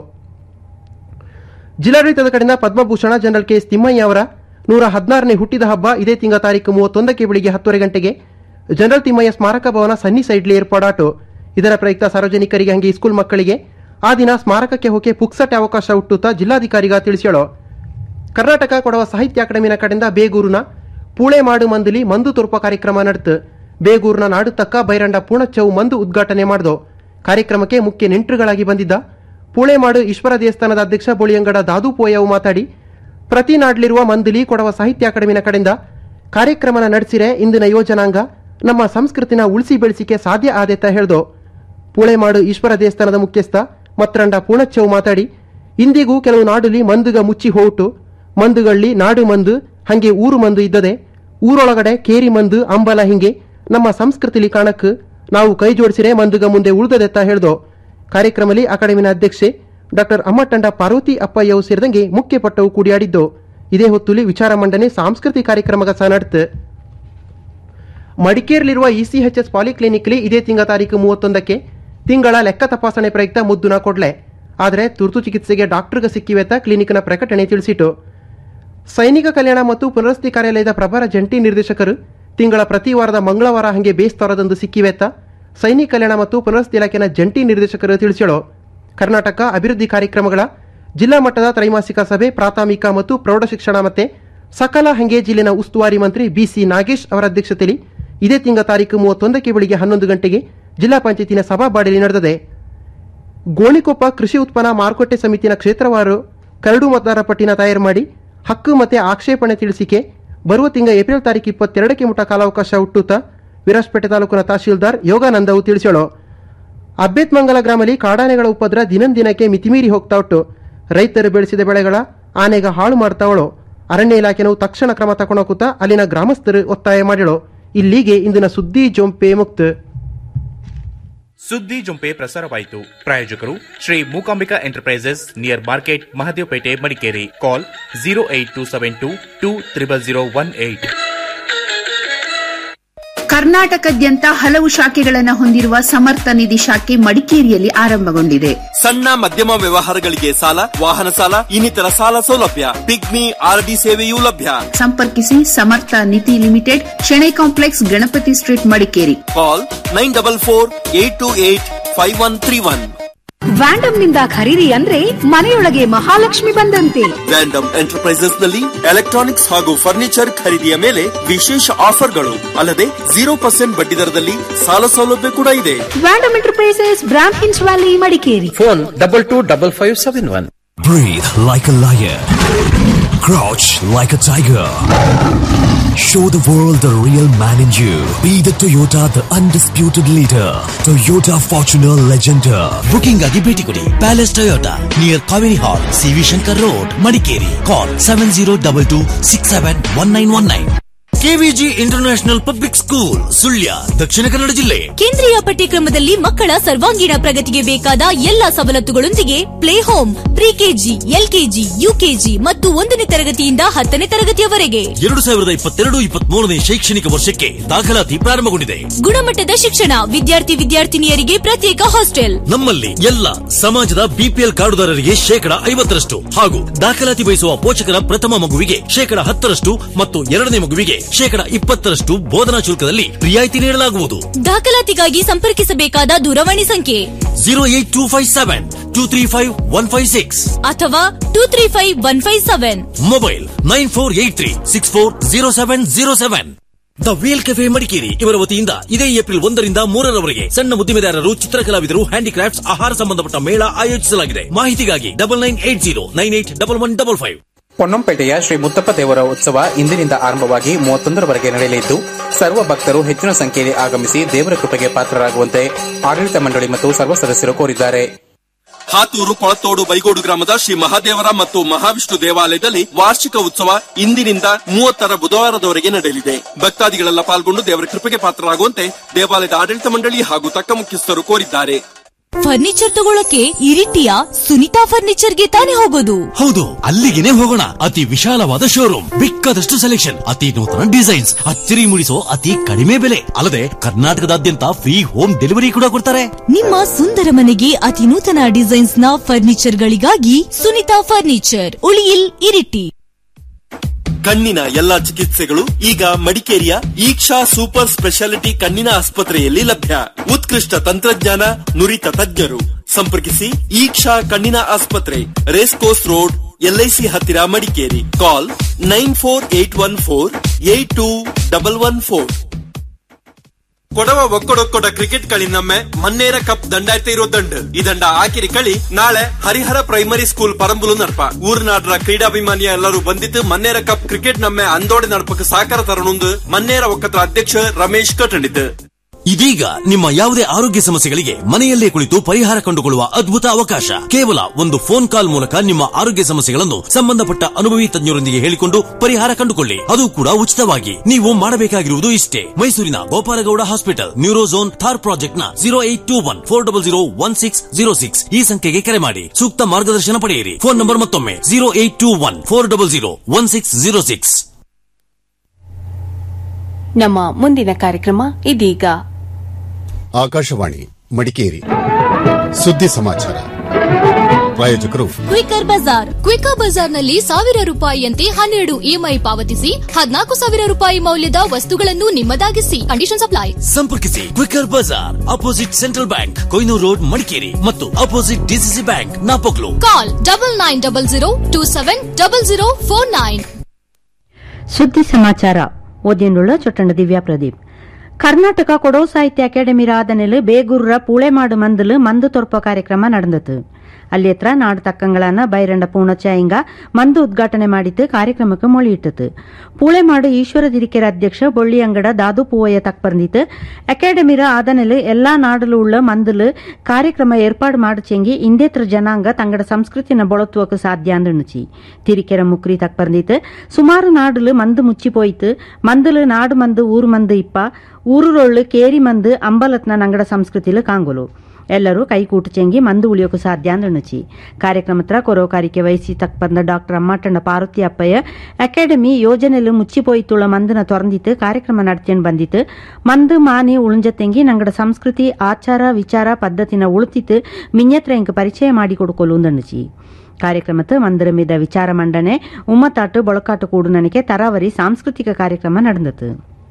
ಜಿಲ್ಲಾಡಳಿತದ ಕಡೆಯಿಂದ Padma Bhushan general K S Thimmayya ಅವರ ನೂರ ಹದಿನಾರನೇ ಹುಟ್ಟಿದ ಹಬ್ಬ ಇದೇ ತಿಂಗಳ ತಾರೀಕು ಮೂವತ್ತೊಂದಕ್ಕೆ ಬೆಳಿಗ್ಗೆ ಹತ್ತುವರೆ ಗಂಟೆಗೆ ಜನರಲ್ ತಿಮ್ಮಯ್ಯ ಸ್ಮಾರಕ ಭವನ ಸನ್ನಿ ಸೈಡ್ಲಿ ಏರ್ಪಾಡಾಟು ಇದರ ಪ್ರಯುಕ್ತ ಸಾರ್ವಜನಿಕರಿಗೆ ಹಂಗೆ ಸ್ಕೂಲ್ ಮಕ್ಕಳಿಗೆ ಆ ದಿನ ಸ್ಮಾರಕಕ್ಕೆ ಹೋಗಿ ಪುಕ್ಸಟೆ ಅವಕಾಶ ಹುಟ್ಟುತ್ತಾ ಜಿಲ್ಲಾಧಿಕಾರಿಗ ತಿಳಿಸ್ಯಾಳು ಕರ್ನಾಟಕ ಕೊಡವ ಸಾಹಿತ್ಯ ಅಕಾಡೆಮಿನ ಕಡೆಯಿಂದ ಬೇಗೂರಿನ ಪೂಳೆ ಮಾಡು ಮಂದಲಿ ಮಂದು ತುರುಪ ಕಾರ್ಯಕ್ರಮ ನಡೆತು ಬೇಗೂರಿನ ನಾಡು ತಕ್ಕ ಬೈರಂಡ ಪೂರ್ಣಚ್ಚವು ಮಂದು ಉದ್ಘಾಟನೆ ಮಾಡಿದು ಕಾರ್ಯಕ್ರಮಕ್ಕೆ ಮುಖ್ಯ ನೆಂಟರುಗಳಾಗಿ ಬಂದಿದ್ದ ಪೂಳೆಮಾಡು ಈಶ್ವರ ದೇವಸ್ಥಾನದ ಅಧ್ಯಕ್ಷ ಬೋಳಿಯಂಗಡ ದಾದು ಪೋಯವು ಮಾತಾಡಿ ಪ್ರತಿ ನಾಡ್ಲಿರುವ ಮಂದಲಿ ಕೊಡವ ಸಾಹಿತ್ಯ ಅಕಾಡೆಮಿನ ಕಡೆಯಿಂದ ಕಾರ್ಯಕ್ರಮನ ನಡೆಸಿರೆ ಇಂದಿನ ಯೋಜನಾಂಗ ನಮ್ಮ ಸಂಸ್ಕೃತಿನ ಉಳಿಸಿ ಬೆಳೆಸಿಕೆ ಸಾಧ್ಯ ಆದೆತ ಹೇಳ್ದು ಪೂಳೆಮಾಡು ಈಶ್ವರ ದೇವಸ್ಥಾನದ ಮುಖ್ಯಸ್ಥ ಮತ್ರಂಡ ಪೂರ್ಣಚ್ಚವು ಮಾತಾಡಿ ಇಂದಿಗೂ ಕೆಲವು ನಾಡುಲಿ ಮಂದುಗ ಮುಚ್ಚಿ ಹೋಟು ಮಂದುಗಳ್ಳಿ ನಾಡು ಮಂದು ಹಂಗೆ ಊರು ಮಂದು ಇದ್ದದೆ ಊರೊಳಗಡೆ ಕೇರಿ ಮಂದು ಅಂಬಲ ಹಿಂಗೆ ನಮ್ಮ ಸಂಸ್ಕೃತಿಲಿ ಕಾಣಕ್ ನಾವು ಕೈ ಜೋಡಿಸಿರೆ ಮಂದುಗ ಮುಂದೆ ಉಳಿದದೆತ್ತ ಹೇಳ್ದು ಕಾರ್ಯಕ್ರಮದಲ್ಲಿ ಅಕಾಡೆಮಿನ ಅಧ್ಯಕ್ಷೆ ಡಾಕ್ಟರ್ ಅಮ್ಮಟಂಡ ಪಾರ್ವತಿ ಅಪ್ಪಯ್ಯವು ಸೇರಿದಂಗೆ ಮುಖ್ಯ ಪಟ್ಟವು ಕೂಡಿಯಾಡಿದ್ದು ಇದೇ ಹೊತ್ತುಲಿ ವಿಚಾರ ಮಂಡನೆ ಸಾಂಸ್ಕೃತಿಕ ಕಾರ್ಯಕ್ರಮಗ ಸಹ ನಡೆತು ಮಡಿಕೇರಿಲಿರುವ ಇಸಿಎಚ್ಎಸ್ ಪಾಲಿಕ್ಲಿನಿಕ್ಲಿ ಇದೇ ತಿಂಗಳ ತಾರೀಕು ಮೂವತ್ತೊಂದಕ್ಕೆ ತಿಂಗಳ ಲೆಕ್ಕ ತಪಾಸಣೆ ಪ್ರಯುಕ್ತ ಮುದ್ದುನ ಕೊಡ್ಲೆ ಆದರೆ ತುರ್ತು ಚಿಕಿತ್ಸೆಗೆ ಡಾಕ್ಟರ್ಗೆ ಸಿಕ್ಕಿವೆತ ಕ್ಲಿನಿಕ್ನ ಪ್ರಕಟಣೆ ತಿಳಿಸಿತು ಸೈನಿಕ ಕಲ್ಯಾಣ ಮತ್ತು ಪುನರ್ವಸತಿ ಕಾರ್ಯಾಲಯದ ಪ್ರಭಾರ ಜಂಟಿ ನಿರ್ದೇಶಕರು ತಿಂಗಳ ಪ್ರತಿ ವಾರದ ಮಂಗಳವಾರ ಹಂಗೆ ಬೇಸ್ತರದಂದು ಸಿಕ್ಕಿವೆತ್ತ ಸೈನಿಕ ಕಲ್ಯಾಣ ಮತ್ತು ಪುನರ್ವಸತಿ ಇಲಾಖೆನ ಜಂಟಿ ನಿರ್ದೇಶಕರು ತಿಳಿಸ್ಯಾಳು ಕರ್ನಾಟಕ ಅಭಿವೃದ್ಧಿ ಕಾರ್ಯಕ್ರಮಗಳ ಜಿಲ್ಲಾ ಮಟ್ಟದ ತ್ರೈಮಾಸಿಕ ಸಭೆ ಪ್ರಾಥಮಿಕ ಮತ್ತು ಪ್ರೌಢಶಿಕ್ಷಣ ಮತ್ತೆ ಸಕಲ ಹಂಗೆ ಜಿಲ್ಲೆನ ಉಸ್ತುವಾರಿ ಮಂತ್ರಿ ಬಿಸಿ ನಾಗೇಶ್ ಅವರ ಅಧ್ಯಕ್ಷತೆಯಲ್ಲಿ ಇದೇ ತಿಂಗಳ ತಾರೀಕು ಮೂವತ್ತೊಂದಕ್ಕೆ ಬೆಳಿಗ್ಗೆ ಹನ್ನೊಂದು ಗಂಟೆಗೆ ಜಿಲ್ಲಾ ಪಂಚಾಯತಿನ ಸಭಾಬಾಡಿಯಲ್ಲಿ ನಡೆದಿದೆ ಗೋಣಿಕೊಪ್ಪ ಕೃಷಿ ಉತ್ಪನ್ನ ಮಾರುಕಟ್ಟೆ ಸಮಿತಿನ ಕ್ಷೇತ್ರವಾರು ಕರಡು ಮತದಾರ ಪಟ್ಟಿನ ತಯಾರು ಮಾಡಿ ಹಕ್ಕು ಮತ್ತೆ ಆಕ್ಷೇಪಣೆ ತಿಳಿಸಿಕೆ ಬರುವ ತಿಂಗಳ ಏಪ್ರಿಲ್ ತಾರೀಕು ಇಪ್ಪತ್ತೆರಡಕ್ಕೆ ಮುಟ ಕಾಲಾವಕಾಶ ಹುಟ್ಟುತ್ತಾ ವಿರಾಜಪೇಟೆ ತಾಲೂಕಿನ ತಹಶೀಲ್ದಾರ್ ಯೋಗಾನಂದವು ತಿಳಿಸ್ಯಾಳು ಅಬ್ಬೆತ್ಮಂಗಲ ಗ್ರಾಮದಲ್ಲಿ ಕಾಡಾನೆಗಳ ಉಪದ್ರ ದಿನಂದಿನಕ್ಕೆ ಮಿತಿಮೀರಿ ಹೋಗ್ತಾ ಉಂಟು ರೈತರು ಬೆಳೆಸಿದ ಬೆಳೆಗಳ ಆನೆಗ ಹಾಳು ಮಾಡ್ತಾವಳು ಅರಣ್ಯ ಇಲಾಖೆನವು ತಕ್ಷಣ ಕ್ರಮ ತಗೊಂಡೋಗುತ್ತ ಅಲ್ಲಿನ ಗ್ರಾಮಸ್ಥರು ಒತ್ತಾಯ ಮಾಡಿಳು ಇಲ್ಲಿಗೆ ಇಂದಿನ ಸುದ್ದಿ ಜೊಂಪೆ ಮುಕ್ತ ಸುದ್ದಿ ಜೊಂಪೆ ಪ್ರಸಾರವಾಯಿತು ಪ್ರಾಯೋಜಕರು Shri Mookambika enterprises near market Mahadevapete Madikeri call zero eight two seven two two triple zero one eight ಕರ್ನಾಟಕದ್ಯಂತ ಹಲವು ಶಾಖೆಗಳನ್ನು ಹೊಂದಿರುವ ಸಮರ್ಥ ನಿಧಿ ಶಾಖೆ ಮಡಿಕೇರಿಯಲ್ಲಿ ಆರಂಭಗೊಂಡಿದೆ ಸಣ್ಣ ಮಧ್ಯಮ ವ್ಯವಹಾರಗಳಿಗೆ ಸಾಲ ವಾಹನ ಸಾಲ ಇನ್ನಿತರ ಸಾಲ ಸೌಲಭ್ಯ ಪಿಗ್ಮಿ ಆರ್ಡಿ ಸೇವೆಯೂ ಲಭ್ಯ ಸಂಪರ್ಕಿಸಿ Samartha Nidhi limited Shenoy complex Ganapati street Madikeri call nine double four eight two eight five one three one ವ್ಯಾಂಡಮ್ ನಿಂದ ಖರೀದಿ ಅಂದ್ರೆ ಮನೆಯೊಳಗೆ ಮಹಾಲಕ್ಷ್ಮಿ ಬಂದಂತೆ ವ್ಯಾಂಡಮ್ ಎಂಟರ್ಪ್ರೈಸಸ್ ನಲ್ಲಿ ಎಲೆಕ್ಟ್ರಾನಿಕ್ಸ್ ಹಾಗೂ ಫರ್ನಿಚರ್ ಖರೀದಿಯ ಮೇಲೆ ವಿಶೇಷ ಆಫರ್ಗಳು ಅಲ್ಲದೆ ಜೀರೋ ಪರ್ಸೆಂಟ್ ಬಡ್ಡಿ ದರದಲ್ಲಿ ಸಾಲ ಸೌಲಭ್ಯ ಕೂಡ ಇದೆ ವ್ಯಾಂಡಮ್ ಎಂಟರ್ಪ್ರೈಸಸ್ ಬ್ರಾಂಡ್ ಹಿನ್ಸ್ valley Madikeri phone double two double five seven one Breathe like a lion. Crouch like a tiger. Show the world the real man in you. Be the Toyota, the undisputed leader. Toyota Fortuner Legender. Booking ಆಗಿ ಭೇಟಿ ಕೊಡಿ palace Toyota near Kaveri hall CV Shankar road Madikeri call seven zero double two six seven one nine one nine KVG international public school Sullia Dakshina Kannada ಜಿಲ್ಲೆ ಕೇಂದ್ರೀಯ ಪಠ್ಯಕ್ರಮದಲ್ಲಿ ಮಕ್ಕಳ ಸರ್ವಾಂಗೀಣ ಪ್ರಗತಿಗೆ ಬೇಕಾದ ಎಲ್ಲಾ ಸವಲತ್ತುಗಳೊಂದಿಗೆ play home pre KG LKG UKG ಮತ್ತು ಒಂದನೇ ತರಗತಿಯಿಂದ ಹತ್ತನೇ ತರಗತಿಯವರೆಗೆ ಎರಡು ಸಾವಿರದ ಇಪ್ಪತ್ತೆರಡು ಇಪ್ಪತ್ಮೂರನೇ ಶೈಕ್ಷಣಿಕ ವರ್ಷಕ್ಕೆ ದಾಖಲಾತಿ ಪ್ರಾರಂಭಗೊಂಡಿದೆ ಗುಣಮಟ್ಟದ ಶಿಕ್ಷಣ ವಿದ್ಯಾರ್ಥಿ ವಿದ್ಯಾರ್ಥಿನಿಯರಿಗೆ ಪ್ರತ್ಯೇಕ ಹಾಸ್ಟೆಲ್ ನಮ್ಮಲ್ಲಿ ಎಲ್ಲ ಸಮಾಜದ ಬಿಪಿಎಲ್ ಕಾರ್ಡುದಾರರಿಗೆ ಶೇಕಡ ಐವತ್ತರಷ್ಟು ಹಾಗೂ ದಾಖಲಾತಿ ಬಯಸುವ ಪೋಷಕರ ಪ್ರಥಮ ಮಗುವಿಗೆ ಶೇಕಡ ಹತ್ತರಷ್ಟು ಮತ್ತು ಎರಡನೇ ಮಗುವಿಗೆ ಶೇಕಡ ಇಪ್ಪತ್ತರಷ್ಟು ಬೋಧನಾ ಶುಲ್ಕದಲ್ಲಿ ರಿಯಾಯಿತಿ ನೀಡಲಾಗುವುದು ದಾಖಲಾತಿಗಾಗಿ ಸಂಪರ್ಕಿಸಬೇಕಾದ ದೂರವಾಣಿ ಸಂಖ್ಯೆ zero eight two five seven two three five one five six ಅಥವಾ two three five one five seven mobile nine four eight three six four zero seven zero seven the whale cafe Madikeri ಇವರ ವತಿಯಿಂದ ಇದೇ April ಒಂದರಿಂದ ಮೂರರವರೆಗೆ ಸಣ್ಣ ಉದ್ದಿಮೆದಾರರು ಚಿತ್ರಕಲಾವಿದರು handicrafts ಆಹಾರ ಸಂಬಂಧಪಟ್ಟ ಮೇಳ ಆಯೋಜಿಸಲಾಗಿದೆ ಮಾಹಿತಿಗಾಗಿ double nine eight zero nine eight double one double five ಪೊನ್ನಂಪೇಟೆಯ ಶ್ರೀ ಮುತ್ತಪ್ಪ ದೇವರ ಉತ್ಸವ ಇಂದಿನಿಂದ ಆರಂಭವಾಗಿ ಮೂವತ್ತೊಂದರವರೆಗೆ ನಡೆಯಲಿದ್ದು ಸರ್ವ ಭಕ್ತರು ಹೆಚ್ಚಿನ ಸಂಖ್ಯೆಯಲ್ಲಿ ಆಗಮಿಸಿ ದೇವರ ಕೃಪೆಗೆ ಪಾತ್ರರಾಗುವಂತೆ ಆಡಳಿತ ಮಂಡಳಿ ಮತ್ತು ಸರ್ವ ಸದಸ್ಯರು ಕೋರಿದ್ದಾರೆ ಹಾತೂರು ಕೊಳತೋಡು ಬೈಗೋಡು ಗ್ರಾಮದ ಶ್ರೀ ಮಹಾದೇವರ ಮತ್ತು ಮಹಾವಿಷ್ಣು ದೇವಾಲಯದಲ್ಲಿ ವಾರ್ಷಿಕ ಉತ್ಸವ ಇಂದಿನಿಂದ ಮೂವತ್ತರ ಬುಧವಾರದವರೆಗೆ ನಡೆಯಲಿದೆ ಭಕ್ತಾದಿಗಳೆಲ್ಲ ಪಾಲ್ಗೊಂಡು ದೇವರ ಕೃಪೆಗೆ ಪಾತ್ರರಾಗುವಂತೆ ದೇವಾಲಯದ ಆಡಳಿತ ಮಂಡಳಿ ಹಾಗೂ ತಕ್ಕ ಮುಖ್ಯಸ್ಥರು ಕೋರಿದ್ದಾರೆ ಫರ್ನಿಚರ್ ತಗೊಳಕ್ಕೆ ಇರಿಟಿಯ ಸುನಿತಾ ಫರ್ನಿಚರ್ಗೆ ತಾನೇ ಹೋಗೋದು ಹೌದು ಅಲ್ಲಿಗೆನೆ ಹೋಗೋಣ ಅತಿ ವಿಶಾಲವಾದ ಶೋರೂಮ್ ಬೇಕಾದಷ್ಟು ಸೆಲೆಕ್ಷನ್ ಅತಿ ನೂತನ ಡಿಸೈನ್ಸ್ ಅಚ್ಚರಿ ಮೂಡಿಸೋ ಅತಿ ಕಡಿಮೆ ಬೆಲೆ ಅಲ್ಲದೆ ಕರ್ನಾಟಕದಾದ್ಯಂತ ಫ್ರೀ ಹೋಮ್ ಡೆಲಿವರಿ ಕೂಡ ಕೊಡ್ತಾರೆ ನಿಮ್ಮ ಸುಂದರ ಮನೆಗೆ ಅತಿ ನೂತನ ಡಿಸೈನ್ಸ್ ನ ಫರ್ನಿಚರ್ ಗಳಿಗಾಗಿ ಸುನಿತಾ ಫರ್ನಿಚರ್ ಉಳಿಯಿಲ್ ಇರಿಟಿ ಕಣ್ಣಿನ ಎಲ್ಲಾ ಚಿಕಿತ್ಸೆಗಳು ಈಗ ಮಡಿಕೇರಿಯ ಈಕ್ಷಾ ಸೂಪರ್ ಸ್ಪೆಷಾಲಿಟಿ ಕಣ್ಣಿನ ಆಸ್ಪತ್ರೆಯಲ್ಲಿ ಲಭ್ಯ ಉತ್ಕೃಷ್ಟ ತಂತ್ರಜ್ಞಾನ ನುರಿತ ತಜ್ಞರು ಸಂಪರ್ಕಿಸಿ ಈಕ್ಷಾ ಕಣ್ಣಿನ ಆಸ್ಪತ್ರೆ ರೇಸ್ ಕೋರ್ಸ್ ರೋಡ್ ಎಲ್ಐಸಿ ಹತ್ತಿರ Madikeri call nine four eight one four eight two double one four Kodava ಒಕ್ಕಡೊಕ್ಕಡ ಕ್ರಿಕೆಟ್ കളി നമ്മെ മന്നേര കപ്പ് രണ്ടായിരത്തി ഇരുപത്തിരണ്ട് ഈ ദണ്ട ആക്കിരി കളി നാളെ ಹರಿಹರ ಪ್ರೈಮರಿ ಸ್ಕೂಲ್ ಪರಂಬುಲು ನಡ್ಪ ಊರಿನಾಡ್ರ ಕ್ರೀಡಾಭಿಮಾನಿಯ ಎಲ್ಲರೂ ಬಂದಿತ್ತು ಮನ್ನೇರ ಕಪ್ ಕ್ರಿಕೆಟ್ ನಮ್ಮೆ ಅಂದೋಡಿ ನಡ್ಪಕ್ಕೆ ಸಹಕಾರ ತರணுಂದು ಮನ್ನೇರ ಒಕ್ಕತ್ರ ಅಧ್ಯಕ್ಷ ರಮೇಶ್ ಕಟ್ಟಂಡಿದ್ದು ಇದೀಗ ನಿಮ್ಮ ಯಾವುದೇ ಆರೋಗ್ಯ ಸಮಸ್ಯೆಗಳಿಗೆ ಮನೆಯಲ್ಲೇ ಕುಳಿತು ಪರಿಹಾರ ಕಂಡುಕೊಳ್ಳುವ ಅದ್ಭುತ ಅವಕಾಶ ಕೇವಲ ಒಂದು ಫೋನ್ ಕಾಲ್ ಮೂಲಕ ನಿಮ್ಮ ಆರೋಗ್ಯ ಸಮಸ್ಯೆಗಳನ್ನು ಸಂಬಂಧಪಟ್ಟ ಅನುಭವಿ ತಜ್ಞರೊಂದಿಗೆ ಹೇಳಿಕೊಂಡು ಪರಿಹಾರ ಕಂಡುಕೊಳ್ಳಿ ಅದು ಕೂಡ ಉಚಿತವಾಗಿ ನೀವು ಮಾಡಬೇಕಾಗಿರುವುದು ಇಷ್ಟೇ ಮೈಸೂರಿನ ಗೋಪಾಲಗೌಡ ಹಾಸ್ಪಿಟಲ್ ನ್ಯೂರೋಝೋನ್ ಥಾರ್ ಪ್ರಾಜೆಕ್ಟ್ ನ zero eight two one four double zero one six zero six ಈ ಸಂಖ್ಯೆಗೆ ಕರೆ ಮಾಡಿ ಸೂಕ್ತ ಮಾರ್ಗದರ್ಶನ ಪಡೆಯಿರಿ ಫೋನ್ ನಂಬರ್ ಮತ್ತೊಮ್ಮೆ zero eight two one four double zero one six zero six ನಮ್ಮ ಮುಂದಿನ ಕಾರ್ಯಕ್ರಮ ಇದೀಗ ಆಕಾಶವಾಣಿ ಮಡಿಕೇರಿ ಸುದ್ದಿ ಸಮಾಚಾರ ಪ್ರಾಯೋಜಕರು ಕ್ವಿಕರ್ ಬಜಾರ್ ಕ್ವಿಕರ್ ಬಜಾರ್ನಲ್ಲಿ ಸಾವಿರ ರೂಪಾಯಿಯಂತೆ ಹನ್ನೆರಡು ಇಎಂಐ ಪಾವತಿಸಿ ಹದಿನಾಲ್ಕು ಸಾವಿರ ರೂಪಾಯಿ ಮೌಲ್ಯದ ವಸ್ತುಗಳನ್ನು ನಿಮ್ಮದಾಗಿಸಿ ಕಂಡೀಷನ್ ಅಪ್ಲೈ ಸಂಪರ್ಕಿಸಿ quicker bazaar opposite central bank Koynur road Madikeri ಮತ್ತು opposite DCC bank Napoklu call double nine double zero two seven double zero four nine ಸುದ್ದಿ ಸಮಾಚಾರ ಓದಿನುಳ್ಳ ಚೊಟ್ಟಣ ದಿವ್ಯಾ ಪ್ರದೀಪ್ ಕರ್ನಾಟಕ ಕೊಡೋ ಸಾಹಿತ್ಯ ಅಕಾಡೆಮಿ ರಾಧನೆಲು ಬೇಗೂರ್ರ ಪೂಳೆಮಾಡು ಮಂದಲು ಮಂದು ತೊರ್ಪ ಕಾರ್ಯಕ್ರಮ நடந்தது ಅಲ್ಲಿಯತ್ರ ನಾಡು ತಕ್ಕಂಗಳನ್ನ ಬೈರಂಡ ಪೂರ್ಣಚಾಯಿಂಗ ಮಂದು ಉದ್ಘಾಟನೆ ಮಾಡಿದ್ದು ಕಾರ್ಯಕ್ರಮಕ್ಕೆ ಮೊಳಿಯಿಟ್ಟது ಪೂಳೆಮಾಡು ಈಶ್ವರ ದಿರಿಕೆರ ಅಧ್ಯಕ್ಷ ಬೊಳ್ಳಿಯಂಗಡ ದಾದು ಪೂವಯ್ಯ ತಕ್ಪರ್ನಿತು ಅಕಾಡೆಮಿರ ಆದನೆಲು ಎಲ್ಲಾ ನಾಡಲು ಉಳ್ಳ ಮಂದಲು ಕಾರ್ಯಕ್ರಮ ಏರ್ಪಾಡು ಮಾಡಿಚೆಂಗಿ ಇಂದೇತ್ರ ಜನಾಂಗ ತಂಗಡ ಸಂಸ್ಕೃತಿನ ಬಳத்துவக்கு ಸಾಧ್ಯ ಅಂದಣುಚಿ ತಿರಿಕೆರ ಮುಕ್ರಿ ತಕ್ಪರ್ನಿತು ಸುಮಾರು ನಾಡುಲು ಮಂದು ಮುಚ್ಚಿಪೋಯಿತು ಮಂದುಲು ನಾಡು ಮಂದು ಊರು ಮಂದು ಇಪ್ಪ ಊರುರೊಳ್ಳು ಕೇರಿ ಮಂದು ಅಂಬಲತ್ನ ನಂಗಡ ಸಂಸ್ಕೃತಿಲು ಕಾಂಗುಲು ಎಲ್ಲರೂ ಕೈಕೂಟು ಚೆಂಗಿ ಮಂದು ಉಳಿಯೋಕು ಸಾಧ್ಯ ಅಂದಣುಚಿ ಕಾರ್ಯಕ್ರಮತ್ರ ಕೊರೋಕಾರಿಕೆ ವಹಿಸಿ ತಕ್ ಬಂದ ಡಾಕ್ಟರ್ ಅಮ್ಮಟ್ಟಣ್ಣ ಪಾರ್ವತಿ ಅಪ್ಪಯ್ಯ ಅಕಾಡೆಮಿ ಯೋಜನೆಲು ಮುಚ್ಚಿಪೋಯಿತುಳ್ಳ ಮಂದನ ತೊರಂದಿತ್ತು ಕಾರ್ಯಕ್ರಮ ನಡೆತಿಯನ್ ಬಂದಿತ್ತು ಮಂದು ಮಾನಿ ಉಳುಂಜತೆಂಗಿ ನಂಗಡ ಸಂಸ್ಕೃತಿ ಆಚಾರ ವಿಚಾರ ಪದ್ಧತಿನ ಉಳುತಿತ್ತು ಮಿನ್ಯತ್ರ ಎಂಕ್ ಪರಿಚಯ ಮಾಡಿಕೊಡುಕೊಲು ಉಂದಣುಚಿ ಕಾರ್ಯಕ್ರಮತ್ತು ಮಂದಿರ ಮೀದ ವಿಚಾರ ಮಂಡನೆ ಉಮ್ಮತ್ತಾಟು ಬೊಳಕಾಟು ಕೂಡುನನಿಕೆ ತರಾವರಿ ಸಾಂಸ್ಕೃತಿಕ ಕಾರ್ಯಕ್ರಮ ನಡೆದತು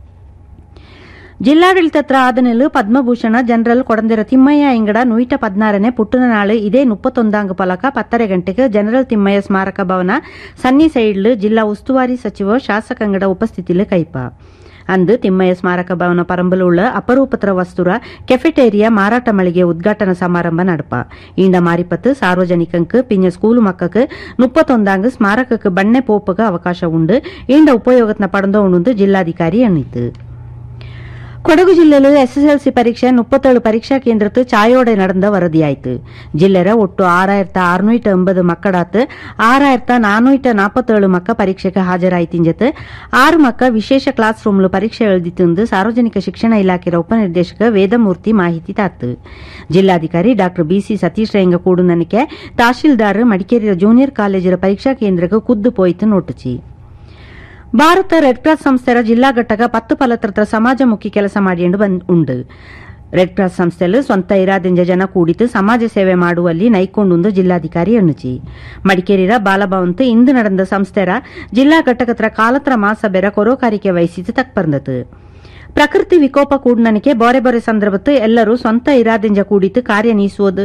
ಜಿಲ್ಲಾಡಳಿತತ್ರ ಆದನೆಲು ಪದ್ಮಭೂಷಣ ಜನರಲ್ ಕೊಡಂದೆರ ತಿಮ್ಮಯ್ಯ ಇಂಗಡ ನೂಯಿಟ ಪದ್ನಾರನೇ ಪುಟ್ಟನ ನಾಳು ಇದೇ ಮುಪ್ಪತ್ತೊಂದಾಂಗ ಪಲಕ ಪತ್ತರೆ ಗಂಟೆಗೆ ಜನರಲ್ ತಿಮ್ಮಯ್ಯ ಸ್ಮಾರಕ ಭವನ ಸನ್ನಿ ಸೈಡ್ಲು ಜಿಲ್ಲಾ ಉಸ್ತುವಾರಿ ಸಚಿವ ಶಾಸಕಂಗಡ ಉಪಸ್ಥಿತಿಲು ಕೈಪ ಅಂದು ತಿಮ್ಮಯ್ಯ ಸ್ಮಾರಕ ಭವನ ಪರಂಬಲುಳ್ಳ ಅಪರೂಪತ್ರ ವಸ್ತುರ ಕೆಫೆಟೇರಿಯಾ ಮಾರಾಟ ಮಳಿಗೆ ಉದ್ಘಾಟನಾ ಸಮಾರಂಭ ನಡಪ ಇಂಡ ಮಾರಿಪತ್ತು ಸಾರ್ವಜನಿಕಂಕ್ ಪಿಂಜ ಸ್ಕೂಲು ಮಕ್ಕಕ್ಕೆ ಮುಪ್ಪತ್ತೊಂದಾಂಗ್ ಸ್ಮಾರಕಕ್ಕೆ ಬಣ್ಣೆ ಪೋಪಗ ಅವಕಾಶ ಉಂಡು ಇಂಡ ಉಪಯೋಗತ್ನ ಪಡಂದೋಣುಂದು ಜಿಲ್ಲಾಧಿಕಾರಿ ಎಣ್ಣಿತು ಕೊಡಗು ಜಿಲ್ಲೆಯಲ್ಲಿ ಎಸ್ಎಸ್ಎಲ್ಸಿ ಪರೀಕ್ಷೆ முப்பத்தேழு பரீட்சா கேந்திரத்து சாயோட நடந்த வறுதியாயிತು ಜಿಲ್ಲೆರ ಒಟ್ಟು ಆರಾயிರತ್ತ ಆರುನೂಟ ಎಂಬತ್ತು ಮಕ್ಕಳಾತು ಆರಾಯಿರತ್ತ ನಾನೂಟ ನಾಪತ್ತೇಳು ಮಕ್ಕ ಪರೀಕ್ಷೆಗೆ ಹಾಜರಾಯಿತಿಂಜತ್ ಆರು ಮಕ್ಕ ವಿಶೇಷ ಕ್ಲಾಸ್ ರೂಮ್ಲು ಪರೀಕ್ಷೆ ಎಳೆದಿತ್ತು ಸಾರ್ವಜನಿಕ ಶಿಕ್ಷಣ ಇಲಾಖೆಯ ಉಪನಿರ್ದೇಶಕ ವೇದಮೂರ್ತಿ ಮಾಹಿತಿ ತಾತು ಜಿಲ್ಲಾಧಿಕಾರಿ ಡಾ ಬಿಸಿ ಸತೀಶ್ ರೇಂಗ ಕೂಡುನನಿಕೆ ತಹಶೀಲ್ದಾರ್ ಮಡಿಕೇರಿಯ ಜೂನಿಯರ್ ಕಾಲೇಜಿನ ಪರೀಕ್ಷಾ ಕೇಂದ್ರಕ್ಕೆ ಖುದ್ದು ಪೋಯಿತು ನೋಟುಚಿ ಭಾರತ ರೆಡ್ ಕ್ರಾಸ್ ಸಂಸ್ಥೆಯ ಜಿಲ್ಲಾ ಘಟಕ ಪತ್ತು ಫಲತ್ರತ್ರ ಸಮಾಜಮುಖಿ ಕೆಲಸ ಮಾಡಿಕೊಂಡು ಬಂದ್ ಉಂಡು ರೆಡ್ ಕ್ರಾಸ್ ಸಂಸ್ಥೆಲು ಸ್ವಂತ ಇರಾದಿಂಜ ಜನ ಕೂಡಿತು ಸಮಾಜ ಸೇವೆ ಮಾಡುವಲ್ಲಿ ನೈಕೊಂಡುಂದು ಜಿಲ್ಲಾಧಿಕಾರಿ ಎಣ್ಣುಚಿ ಮಡಿಕೇರಿರ ಬಾಲಭವಂತ್ ಇಂದು ನಡೆದ ಸಂಸ್ಥೆರ ಜಿಲ್ಲಾ ಘಟಕತ್ರ ಕಾಲತ್ರ ಮಾಸಬೆರ ಕೊರೋಕಾರಿಕೆ ವಹಿಸಿತು ತಕ್ಪರ್ದತು ಪ್ರಕೃತಿ ವಿಕೋಪ ಕೂಡ್ನನಿಕೆ ಬೋರೆ ಬೋರೆ ಸಂದರ್ಭತ್ತು ಎಲ್ಲರೂ ಸ್ವಂತ ಇರಾದಿಂಜ ಕೂಡಿತು ಕಾರ್ಯ ನೀಸುವುದು